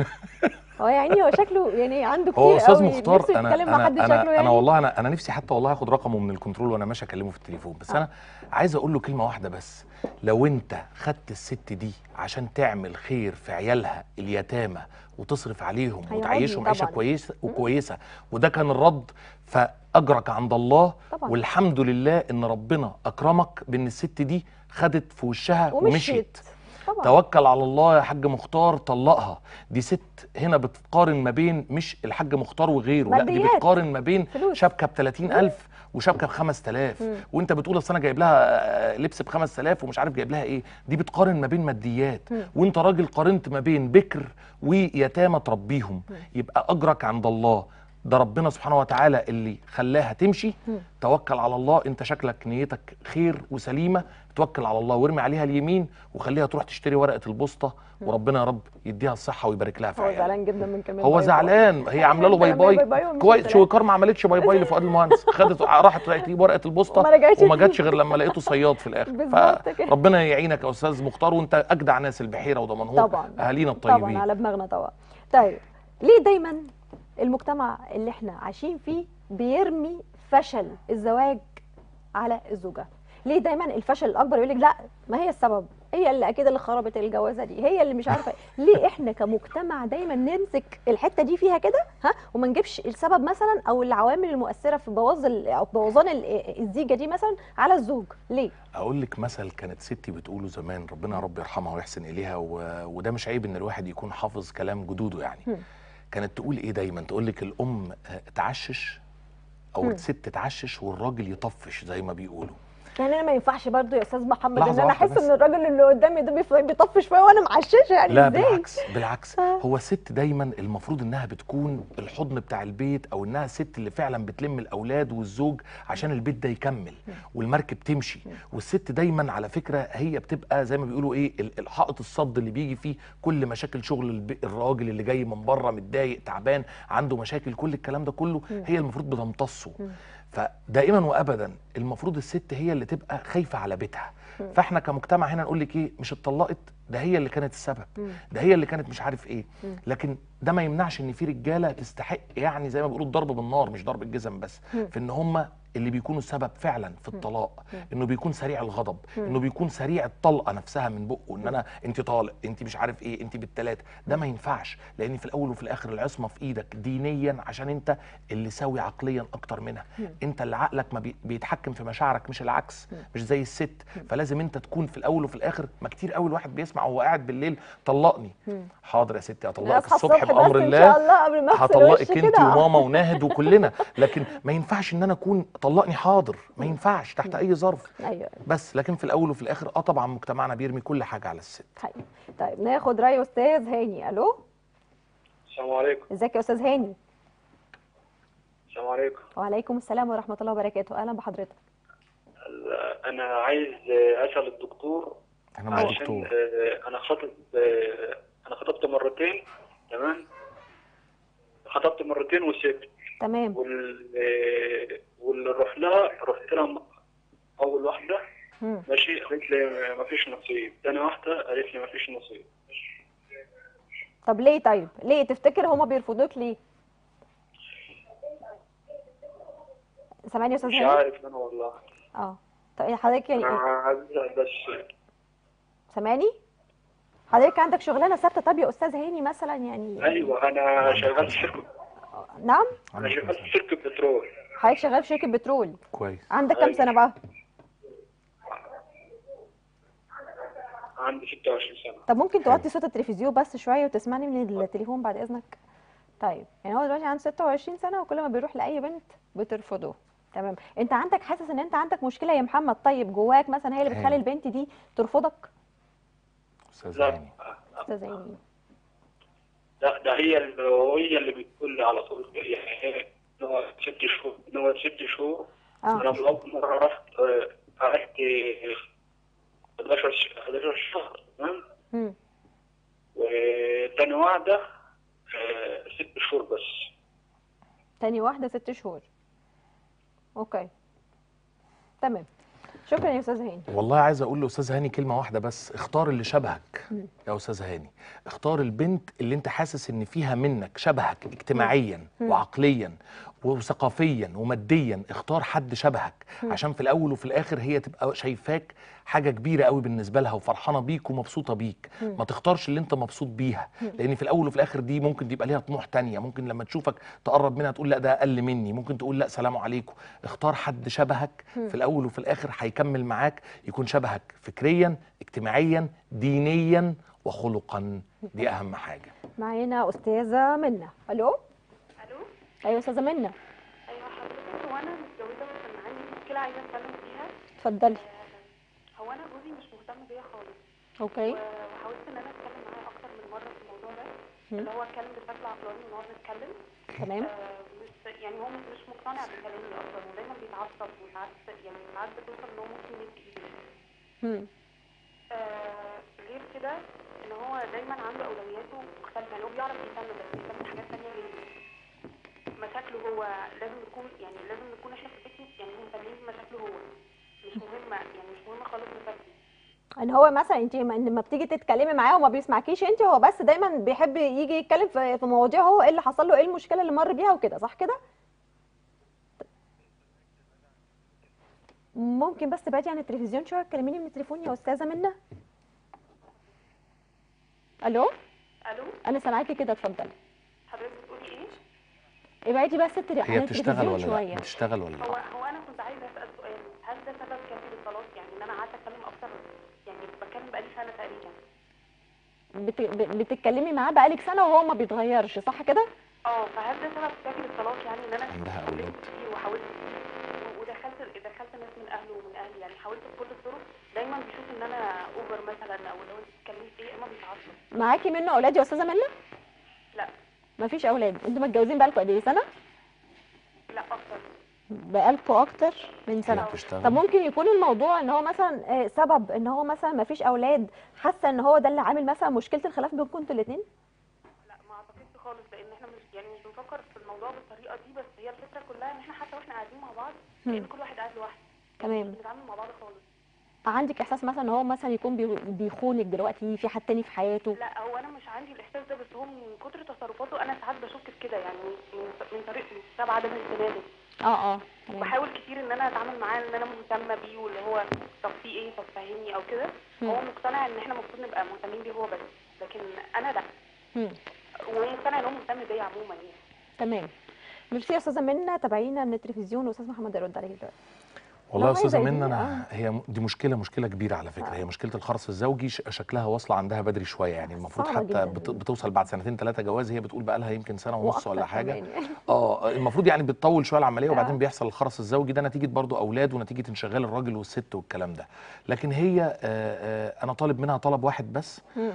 هو يعني هو شكله يعني عنده كتير هو استاذ قوي مختار نفسه انا يتكلم مع انا حد انا, شكله يعني أنا والله انا انا نفسي حتى والله اخد رقمه من الكنترول وانا ماشي اكلمه في التليفون بس انا عايز اقول له كلمه واحده بس لو انت خدت الست دي عشان تعمل خير في عيالها اليتامى وتصرف عليهم هيعودني وتعيشهم عيشه طبعاً. كويسه وكويسه وده كان الرد فاجرك عند الله طبعاً. والحمد لله ان ربنا اكرمك بان الست دي خدت في وشها ومشيت ومشيت طبعا توكل على الله يا حاج مختار طلقها دي ست هنا بتقارن ما بين مش الحاج مختار وغيره لا دي ماديات. بتقارن ما بين فلوس. شبكه ب 30000 وشبكه ب 5000 مم. وانت بتقول اصل انا جايب لها آه، لبس ب 5000 ومش عارف جايب لها ايه دي بتقارن ما بين ماديات مم. وانت راجل قارنت ما بين بكر ويتامى تربيهم يبقى اجرك عند الله ده ربنا سبحانه وتعالى اللي خلاها تمشي مم. توكل على الله انت شكلك نيتك خير وسليمه توكل على الله وارمي عليها اليمين وخليها تروح تشتري ورقه البوسطه وربنا يا رب يديها الصحه ويبارك لها في هو عيالها زعلان جدا من كلمه هو باي باي. زعلان هي عامله له باي باي باي باي ومشيت كويس لها. شويكار ما عملتش باي باي لفؤاد المهندس خدت راحت تجيب ورقه البوسطه وما رجعتش وما تجيب. جاتش غير لما لقيته صياد في الاخر بالظبط كده. فربنا يعينك يا استاذ مختار وانت اجدع ناس البحيره ودمنهور طبعا اهالينا طبعا الطيبين على دماغنا طبعا طيب ليه دايما المجتمع اللي احنا عايشين فيه بيرمي فشل الزواج على الزوجه ليه دايما الفشل الاكبر يقول لك لا ما هي السبب هي اللي اكيد اللي خربت الجوازه دي هي اللي مش عارفه إيه. ليه احنا كمجتمع دايما نمسك الحته دي فيها كده ها وما نجيبش السبب مثلا او العوامل المؤثره في بوظ ال- او بوظان ال- الزيجه دي مثلا على الزوج ليه اقول لك مثل كانت ستي بتقوله زمان ربنا يا رب يرحمها ويحسن اليها و... وده مش عيب ان الواحد يكون حافظ كلام جدوده يعني هم. كانت تقول ايه دايما تقول لك الام آه، تعشش او هم. الست تعشش والراجل يطفش زي ما بيقولوا يعني انا ما ينفعش برضو يا استاذ محمد ان لحظة انا واحدة احس بس. ان الراجل اللي قدامي ده بيف- بيطفش شويه وانا معششه يعني لا ازاي بالعكس بالعكس آه. هو الست دايما المفروض انها بتكون الحضن بتاع البيت او انها الست اللي فعلا بتلم الاولاد والزوج عشان البيت ده يكمل والمركب تمشي والست دايما على فكره هي بتبقى زي ما بيقولوا ايه ال- الحائط الصد اللي بيجي فيه كل مشاكل شغل الب- الراجل اللي جاي من بره متضايق تعبان عنده مشاكل كل الكلام ده كله هي المفروض بتمتصه فدائما وابدا المفروض الست هي اللي تبقى خايفه على بيتها فاحنا كمجتمع هنا نقول لك ايه مش اتطلقت ده هي اللي كانت السبب ده هي اللي كانت مش عارف ايه لكن ده ما يمنعش ان في رجاله تستحق يعني زي ما بيقولوا الضرب بالنار مش ضرب الجزم بس في ان هم اللي بيكونوا السبب فعلا في الطلاق انه بيكون سريع الغضب انه بيكون سريع الطلقه نفسها من بقه ان انا انت طالق انت مش عارف ايه انت بالتلاته ده ما ينفعش لان في الاول وفي الاخر العصمه في ايدك دينيا عشان انت اللي سوي عقليا اكتر منها انت اللي عقلك ما بي- بيتحكم في مشاعرك مش العكس مش زي الست فلازم انت تكون في الاول وفي الاخر ما كتير قوي الواحد بيسمع وهو قاعد بالليل طلقني حاضر يا ستي هطلقك أصحى الصبح الصبح بامر بس إن الله شاء الله قبل ما أغسل هطلقك وشي انت كده. وماما وناهد وكلنا لكن ما ينفعش ان انا اكون طلقني حاضر ما ينفعش تحت اي ظرف ايوه بس لكن في الاول وفي الاخر اه طبعا مجتمعنا بيرمي كل حاجه على الست حقيقي طيب ناخد راي استاذ هاني الو السلام عليكم ازيك يا استاذ هاني السلام عليكم وعليكم السلام ورحمه الله وبركاته اهلا بحضرتك انا عايز اسال الدكتور انا مع عشان الدكتور آه، انا خاطب آه، انا خطبت مرتين تمام خطبت مرتين وسبت تمام وال آه، واللي رحت لها رحت لها م- اول واحده مم. ماشي قالت لي ما فيش نصيب ثاني واحده قالت لي ما فيش نصيب طب ليه طيب ليه تفتكر هما بيرفضوك ليه سامعني يا استاذ مش هاني عارف انا والله اه طيب حضرتك يعني انا إيه؟ عايزها بس سامعني حضرتك عندك شغلانه ثابته طب يا استاذ هاني مثلا يعني ايوه انا شغال في شركه نعم انا شغال في شركه بترول حضرتك شغال في شركه بترول كويس عندك كام أيوة. سنه بقى عندي 26 سنه طب ممكن توطي صوت التلفزيون بس شويه وتسمعني من التليفون بعد اذنك طيب يعني هو دلوقتي عنده 26 سنه وكل ما بيروح لاي بنت بترفضه تمام انت عندك حاسس ان انت عندك مشكله يا محمد طيب جواك مثلا هي اللي بتخلي هاني. البنت دي ترفضك استاذ لا هاني استاذ هاني لا ده هي اللي هي اللي بتقول لي على طول يعني هي إن هو ست شهور إن هو ست شهور انا اه من اول مره رحت آه، قعدت 11 ش- 11 شهر تمام مم. وتاني واحده آه، ست شهور بس تاني واحده ست شهور اوكي تمام شكرا يا استاذ هاني والله عايز اقول لاستاذ هاني كلمه واحده بس اختار اللي شبهك يا استاذ هاني اختار البنت اللي انت حاسس ان فيها منك شبهك اجتماعيا وعقليا وثقافيا وماديا اختار حد شبهك عشان في الاول وفي الاخر هي تبقى شايفاك حاجه كبيره قوي بالنسبه لها وفرحانه بيك ومبسوطه بيك ما تختارش اللي انت مبسوط بيها لان في الاول وفي الاخر دي ممكن تبقى ليها طموح تانية ممكن لما تشوفك تقرب منها تقول لا ده اقل مني ممكن تقول لا سلام عليكم اختار حد شبهك في الاول وفي الاخر هيكمل معاك يكون شبهك فكريا اجتماعيا دينيا وخلقا دي اهم حاجه معانا استاذه منى الو الو ايوه استاذه منى ايوه حضرتك هو انا متجوزه بس كان عندي مشكله عايزه اتكلم فيها اتفضلي آه، هو انا جوزي مش مهتم بيا خالص اوكي و- وحاولت ان انا اتكلم معاه اكتر من مره في الموضوع ده مم. اللي هو اتكلم بشكل عقلاني ونقعد نتكلم تمام آه، مش يعني هو مش مقتنع بكلامي اصلا ودايما بيتعصب وساعات يعني ساعات بتوصل ان هو ممكن يمد ايده مم. آه، غير كده ان هو دايما عنده اولوياته مختلفه يعني هو بيعرف يهتم بس بيهتم حاجات تانية غيري مشاكله هو لازم نكون يعني لازم نكون احنا في بيتنا يعني مهتمين بمشاكله هو مش مهمه يعني مش مهمه خالص مشاكلي ان هو مثلا انت لما بتيجي تتكلمي معاه وما بيسمعكيش انت هو بس دايما بيحب يجي يتكلم في في مواضيع هو ايه اللي حصل له ايه المشكله اللي مر بيها وكده صح كده ممكن بس تبعدي عن التلفزيون شويه تكلميني من التليفون يا استاذه منى الو الو انا سامعاكي كده اتفضلي حضرتك بتقولي ايه ابعدي بس التل... عن هي بتشتغل التلفزيون ولا لا شويه بتشتغل ولا هو لا هو انا كنت عايزه اسال سؤال هل ده سبب كافي للطلاق يعني ان انا قعدت اتكلم اكتر يعني بتكلم بقالي سنه تقريبا بت... ب- بتتكلمي معاه بقالك سنه وهو ما بيتغيرش صح كده اه فهل ده سبب كافي للطلاق يعني ان انا عندها اتكلمت أولاد. كتير وحاولت كتير و- ودخلت دخلت ناس من اهله ومن اهلي يعني حاولت بكل الطرق دايما بيشوف ان انا اوفر مثلا او لو انت اتكلمت ايه اما بيتعصب معاكي منه اولاد يا استاذه منى لا مفيش اولاد انتوا متجوزين بقالكم قد ايه سنه لا اكتر بقالكم اكتر من سنه بتشتغل. طب ممكن يكون الموضوع ان هو مثلا آه، سبب ان هو مثلا مفيش اولاد حاسه ان هو ده اللي عامل مثلا مشكله الخلاف بينكم انتوا الاثنين لا ما اعتقدش خالص لان احنا مش يعني مش بنفكر في الموضوع بالطريقه دي بس هي الفكره كلها ان احنا حتى واحنا قاعدين مع بعض كان مم. كل واحد قاعد لوحده تمام. مش بنتعامل مع بعض خالص عندك احساس مثلا ان هو مثلا يكون بي- بيخونك دلوقتي في حد تاني في حياته لا هو انا مش عندي الاحساس ده بس هو من كتر تصرفاته انا ساعات بشك في كده يعني من من طريقته بسبب عدم اهتمامه اه اه تمام بحاول كتير ان انا اتعامل معاه ان انا مهتمه بيه واللي هو طب في ايه طب فهمني او كده مم. هو مقتنع ان احنا المفروض نبقى مهتمين بيه هو بس لكن انا لا مم. وهو مقتنع ان هو مهتم بيا عموما يعني تمام ميرسي يا استاذه منى تابعينا من التلفزيون واستاذ محمد يرد عليك دلوقتي والله يا لو هي استاذه زي منى دي، انا هي م- دي مشكله مشكله كبيره على فكره آه. هي مشكله الخرس الزوجي ش- شكلها واصله عندها بدري شويه يعني المفروض صعبة حتى جداً. بت- بتوصل بعد سنتين ثلاثه جواز هي بتقول بقى لها يمكن سنه ونص وأكتر ولا حاجه كمان يعني. اه المفروض يعني بتطول شويه العمليه آه. وبعدين بيحصل الخرس الزوجي ده نتيجه برضو اولاد ونتيجه انشغال الراجل والست والكلام ده لكن هي آه، آه، انا طالب منها طلب واحد بس مم.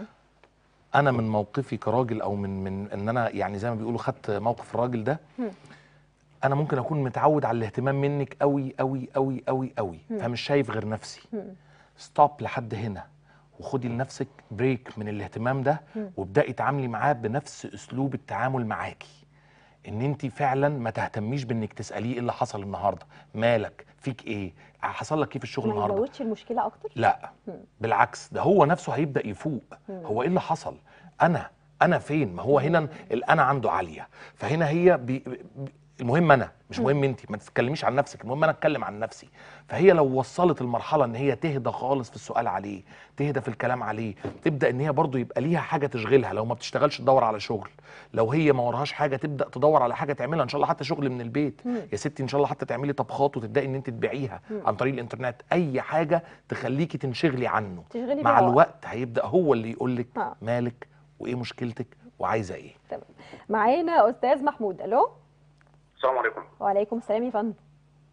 انا من موقفي كراجل او من من ان انا يعني زي ما بيقولوا خدت موقف الراجل ده مم. انا ممكن اكون متعود على الاهتمام منك قوي قوي قوي قوي قوي مم. فمش شايف غير نفسي مم. ستوب لحد هنا وخدي لنفسك بريك من الاهتمام ده مم. وابداي تعاملي معاه بنفس اسلوب التعامل معاكي ان انت فعلا ما تهتميش بانك تساليه ايه اللي حصل النهارده مالك فيك ايه حصل لك ايه في الشغل ما النهارده يزودش المشكله اكتر لا مم. بالعكس ده هو نفسه هيبدا يفوق مم. هو ايه اللي حصل انا انا فين ما هو هنا الانا عنده عاليه فهنا هي بي بي- المهم انا مش مهم انت ما تتكلميش عن نفسك المهم انا اتكلم عن نفسي فهي لو وصلت المرحله ان هي تهدى خالص في السؤال عليه تهدى في الكلام عليه تبدا ان هي برضو يبقى ليها حاجه تشغلها لو ما بتشتغلش تدور على شغل لو هي ما وراهاش حاجه تبدا تدور على حاجه تعملها ان شاء الله حتى شغل من البيت مم. يا ستي ان شاء الله حتى تعملي طبخات وتبداي ان انت تبيعيها مم. عن طريق الانترنت اي حاجه تخليكي تنشغلي عنه تشغلي مع بيها وقت. الوقت هيبدا هو اللي يقول لك آه. مالك وايه مشكلتك وعايزه ايه تمام معانا استاذ محمود الو السلام عليكم وعليكم السلام يا فندم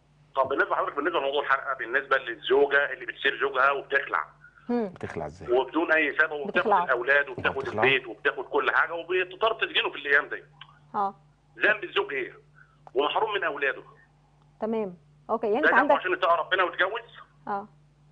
طب بالنسبه لحضرتك بالنسبه لموضوع الحلقه بالنسبه للزوجه اللي بتسيب زوجها وبتخلع مم. بتخلع ازاي وبدون اي سبب وبتاخد بتخلعه. الاولاد وبتاخد بتخلعه. البيت وبتاخد كل حاجه وبتضطر تسجنه في الايام دي اه ذنب الزوج ايه؟ ومحروم من اولاده تمام اوكي يعني ده انت جنبه عندك عشان يتقى ربنا ويتجوز اه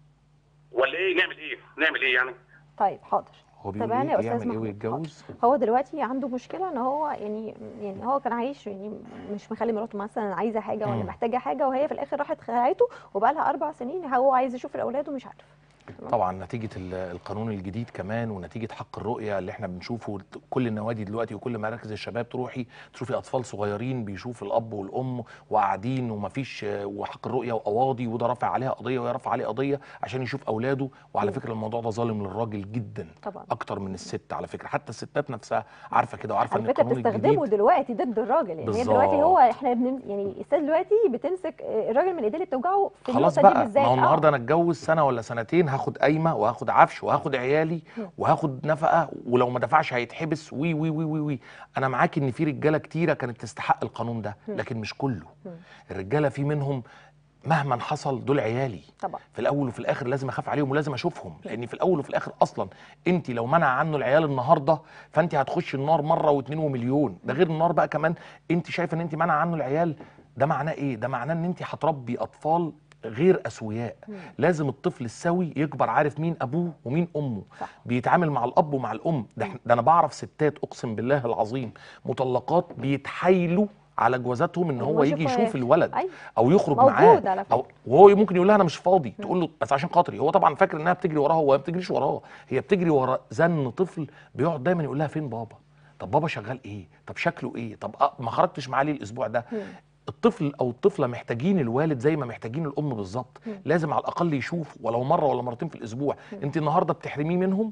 ولا ايه نعمل ايه؟ نعمل ايه يعني؟ طيب حاضر هو بيقول تابعني ايه يا أستاذ يعمل ايه محمود. ويتجوز هو دلوقتي عنده مشكله ان هو يعني يعني هو كان عايش يعني مش مخلي مراته مثلا عايزه حاجه ولا مم. محتاجه حاجه وهي في الاخر راحت خلعته وبقى لها اربع سنين هو عايز يشوف الاولاد ومش عارف طبعا نتيجه ال- القانون الجديد كمان ونتيجه حق الرؤيه اللي احنا بنشوفه كل النوادي دلوقتي وكل مراكز الشباب تروحي تشوفي اطفال صغيرين بيشوفوا الاب والام وقاعدين ومفيش آه، وحق الرؤيه وقواضي وده رافع عليها قضيه وده رافع عليه قضيه عشان يشوف اولاده وعلى مم. فكره الموضوع ده ظالم للراجل جدا طبعا اكتر من الست على فكره حتى الستات نفسها عارفه كده وعارفه على ان فكره القانون بتستخدمه الجديد دلوقتي ضد الراجل يعني هي دلوقتي هو بالظبط. احنا بنم يعني الست دلوقتي بتمسك الراجل من ايديه اللي بتوجعه في خلاص النقطه دي بقى بالذات ما هو آه. النهارده انا اتجوز سنه ولا سنتين هاخد قايمه وهاخد عفش وهاخد عيالي مم. وهاخد نفقه ولو ما دفعش هيتحبس وي وي وي وي وي انا معاك ان في رجاله كتيره كانت تستحق القانون ده مم. لكن مش كله مم. الرجاله في منهم مهما حصل دول عيالي طبعا في الاول وفي الاخر لازم اخاف عليهم ولازم اشوفهم لان في الاول وفي الاخر اصلا انت لو منع عنه العيال النهارده فانت هتخشي النار مره واتنين ومليون ده غير النار بقى كمان انت شايفه ان انت منع عنه العيال ده معناه ايه ده معناه ان انت هتربي اطفال غير اسوياء مم. لازم الطفل السوي يكبر عارف مين ابوه ومين امه صح. بيتعامل مع الاب ومع الام ده, إحنا- ده انا بعرف ستات اقسم بالله العظيم مطلقات بيتحايلوا على جوازاتهم ان هو يشوف يجي يشوف ولاد. الولد ايوه او يخرج موجود معاه على فكرة. او وهو ممكن يقول لها انا مش فاضي تقول له بس عشان خاطري هو طبعا فاكر انها بتجري وراه هو ما بتجريش وراه هي بتجري ورا زن طفل بيقعد دايما يقول لها فين بابا طب بابا شغال ايه طب شكله ايه طب أه ما خرجتش معاه ليه الاسبوع ده مم. الطفل او الطفله محتاجين الوالد زي ما محتاجين الام بالظبط مم. لازم على الاقل يشوف ولو مره ولا مرتين في الاسبوع انت النهارده بتحرميه منهم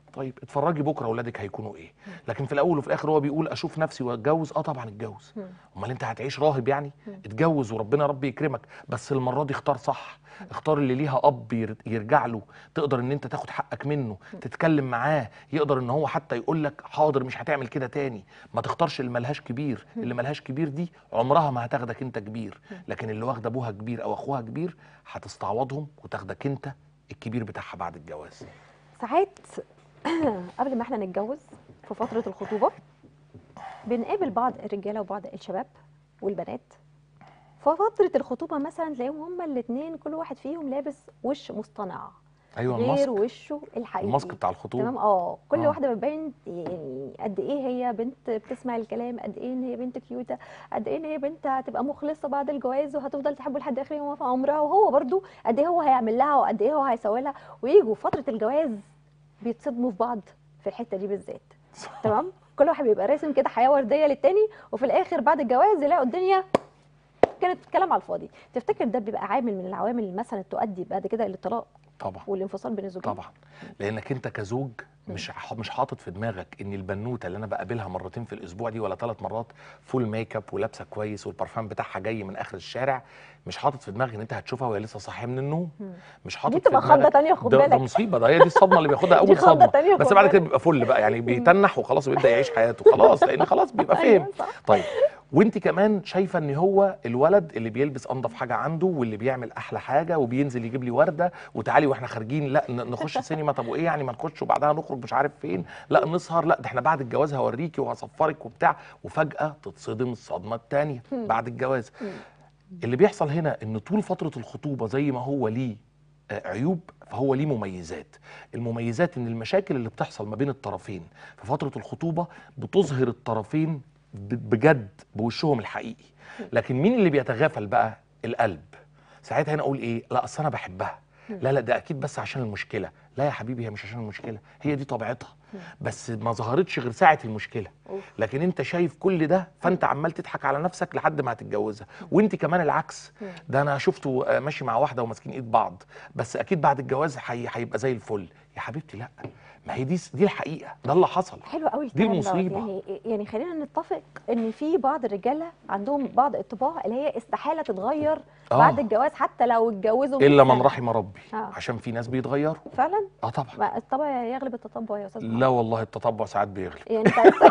طيب اتفرجي بكره اولادك هيكونوا ايه لكن في الاول وفي الاخر هو بيقول اشوف نفسي واتجوز اه طبعا اتجوز امال انت هتعيش راهب يعني اتجوز وربنا ربي يكرمك بس المره دي اختار صح اختار اللي ليها اب ير- يرجع له تقدر ان انت تاخد حقك منه تتكلم معاه يقدر ان هو حتى يقول لك حاضر مش هتعمل كده تاني ما تختارش اللي ملهاش كبير اللي ملهاش كبير دي عمرها ما هتاخدك انت كبير لكن اللي واخده ابوها كبير او اخوها كبير هتستعوضهم وتاخدك انت الكبير بتاعها بعد الجواز ساعات قبل ما احنا نتجوز في فترة الخطوبة بنقابل بعض الرجالة وبعض الشباب والبنات في فترة الخطوبة مثلا تلاقيهم هما الاتنين كل واحد فيهم لابس وش مصطنع ايوه غير الماسك وشه الحقيقي الماسك بتاع الخطوبه تمام اه كل آه. واحده بتبين يعني قد ايه هي بنت بتسمع الكلام قد ايه ان هي بنت كيوته قد ايه ان هي بنت هتبقى مخلصه بعد الجواز وهتفضل تحبه لحد اخر يوم في عمرها وهو برضو قد ايه هو هيعمل لها وقد ايه هو هيسوي لها ويجوا فتره الجواز بيتصدموا في بعض في الحته دي بالذات تمام كل واحد بيبقى راسم كده حياه ورديه للتاني وفي الاخر بعد الجواز يلاقوا الدنيا كانت كلام على الفاضي تفتكر ده بيبقى عامل من العوامل اللي مثلا تؤدي بعد كده للطلاق طبعا والانفصال بين الزوجين طبعا لانك انت كزوج مش ح- مش حاطط في دماغك ان البنوته اللي انا بقابلها مرتين في الاسبوع دي ولا ثلاث مرات فول ميك اب ولابسه كويس والبرفان بتاعها جاي من اخر الشارع مش حاطط في دماغك ان انت هتشوفها وهي لسه صاحيه من النوم مش حاطط دي في بتبقى خضه دماغك تانية خد ده, ده بالك مصيبه ده هي دي الصدمه اللي بياخدها اول خضة صدمه تانية بس خد بعد بالك. كده بيبقى فل بقى يعني بيتنح وخلاص ويبدا يعيش حياته خلاص لان خلاص بيبقى فاهم أيوة صح. طيب وانت كمان شايفه ان هو الولد اللي بيلبس انضف حاجه عنده واللي بيعمل احلى حاجه وبينزل يجيب لي ورده وتعالي واحنا خارجين لا ن- نخش سينما طب وايه يعني ما نخش وبعدها نخرج مش عارف فين لا نسهر لا ده احنا بعد الجواز هوريكي وهصفرك وبتاع وفجاه تتصدم الصدمه الثانيه بعد الجواز اللي بيحصل هنا ان طول فتره الخطوبه زي ما هو ليه آه، عيوب فهو ليه مميزات المميزات ان المشاكل اللي بتحصل ما بين الطرفين في فتره الخطوبه بتظهر الطرفين ب- بجد بوشهم الحقيقي لكن مين اللي بيتغافل بقى القلب ساعتها هنا اقول ايه لا اصل انا بحبها لا لا ده اكيد بس عشان المشكله لا يا حبيبي هي مش عشان المشكله هي دي طبيعتها بس ما ظهرتش غير ساعه المشكله لكن انت شايف كل ده فانت عمال تضحك على نفسك لحد ما هتتجوزها وانت كمان العكس ده انا شفته آه، ماشي مع واحده وماسكين ايد بعض بس اكيد بعد الجواز هي- هيبقى زي الفل يا حبيبتي لا ما هي دي دي الحقيقه ده اللي حصل حلو قوي دي الكلام دوت. المصيبة. يعني يعني خلينا نتفق ان في بعض الرجاله عندهم بعض الطباع اللي هي استحاله تتغير آه. بعد الجواز حتى لو اتجوزوا الا 100 من سنة. رحم ربي آه. عشان في ناس بيتغيروا فعلا اه طبعا ما الطبع يغلب التطبع يا استاذ لا والله التطبع ساعات بيغلب يعني انت عايز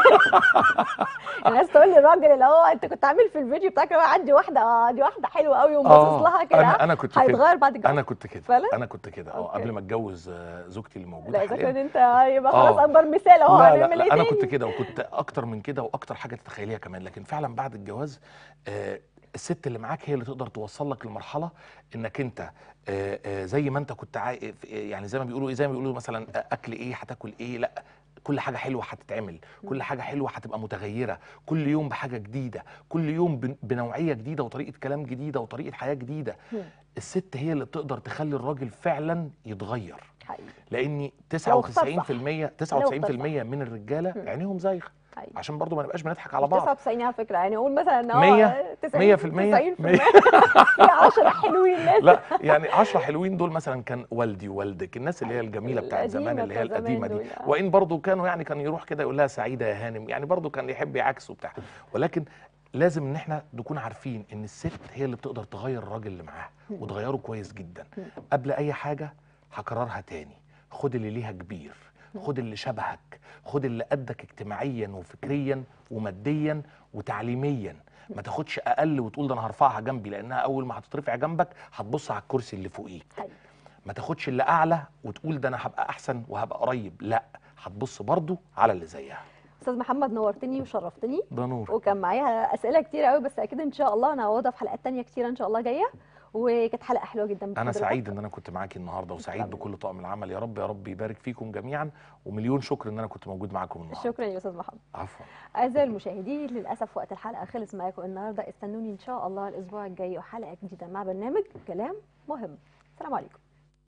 الناس تقول لي الراجل اللي هو انت كنت عامل في الفيديو بتاعك اللي هو عندي واحده اه دي واحده حلوه قوي ومبصص لها كده انا انا كنت كده هيتغير بعد الجواز انا كنت كده فعلا؟ انا كنت كده اه أوكي. قبل ما اتجوز آه، زوجتي اللي موجوده لا اذا حاليا كان انت يبقى آه. خلاص اكبر مثال اهو لا لا, هنعمل لا ايه انا تاني؟ كنت كده وكنت اكتر من كده واكتر حاجه تتخيليها كمان لكن فعلا بعد الجواز آه الست اللي معاك هي اللي تقدر توصل لك لمرحله انك انت آه آه زي ما انت كنت عاي... يعني زي ما بيقولوا ايه زي ما بيقولوا مثلا آه، اكل ايه هتاكل ايه لا كل حاجه حلوه هتتعمل كل حاجه حلوه هتبقى متغيره كل يوم بحاجه جديده كل يوم بن- بنوعيه جديده وطريقه كلام جديده وطريقه حياه جديده مم. الست هي اللي بتقدر تخلي الراجل فعلا يتغير حقيقي لاني لو اختار 99% صح. 99% من الرجاله مم. عينيهم زايغه حقيقي عشان برضو ما نبقاش بنضحك على بعض 99 على فكره يعني قول مثلا ان هو 100 90 100% 90% في 10 حلوين ناس لا يعني 10 حلوين دول مثلا كان والدي ووالدك الناس اللي هي الجميله بتاعت زمان القديمة اللي هي بتاعت القديمه زمان دي دول، آه. وان برضو كانوا يعني كان يروح كده يقول لها سعيده يا هانم يعني برضو كان يحب يعكس وبتاع ولكن لازم ان احنا نكون عارفين ان الست هي اللي بتقدر تغير الراجل اللي معاها وتغيره كويس جدا قبل اي حاجه هكررها تاني خد اللي ليها كبير خد اللي شبهك خد اللي قدك اجتماعيا وفكريا وماديا وتعليميا ما تاخدش اقل وتقول ده انا هرفعها جنبي لانها اول ما هتترفع جنبك هتبص على الكرسي اللي فوقيك حقيقي. ما تاخدش اللي اعلى وتقول ده انا هبقى احسن وهبقى قريب لا هتبص برضو على اللي زيها استاذ محمد نورتني وشرفتني ده نور وكان معايا اسئله كتير قوي بس اكيد ان شاء الله هنعوضها في حلقات تانية كتير ان شاء الله جايه وكانت حلقه حلوه جدا انا بحضرتك. سعيد ان انا كنت معاكي النهارده وسعيد تسلم. بكل طاقم العمل يا رب يا رب يبارك فيكم جميعا ومليون شكر ان انا كنت موجود معاكم النهارده شكرا يا استاذ محمد عفوا اعزائي المشاهدين للاسف وقت الحلقه خلص معاكم النهارده استنوني ان شاء الله الاسبوع الجاي وحلقه جديده مع برنامج كلام مهم السلام عليكم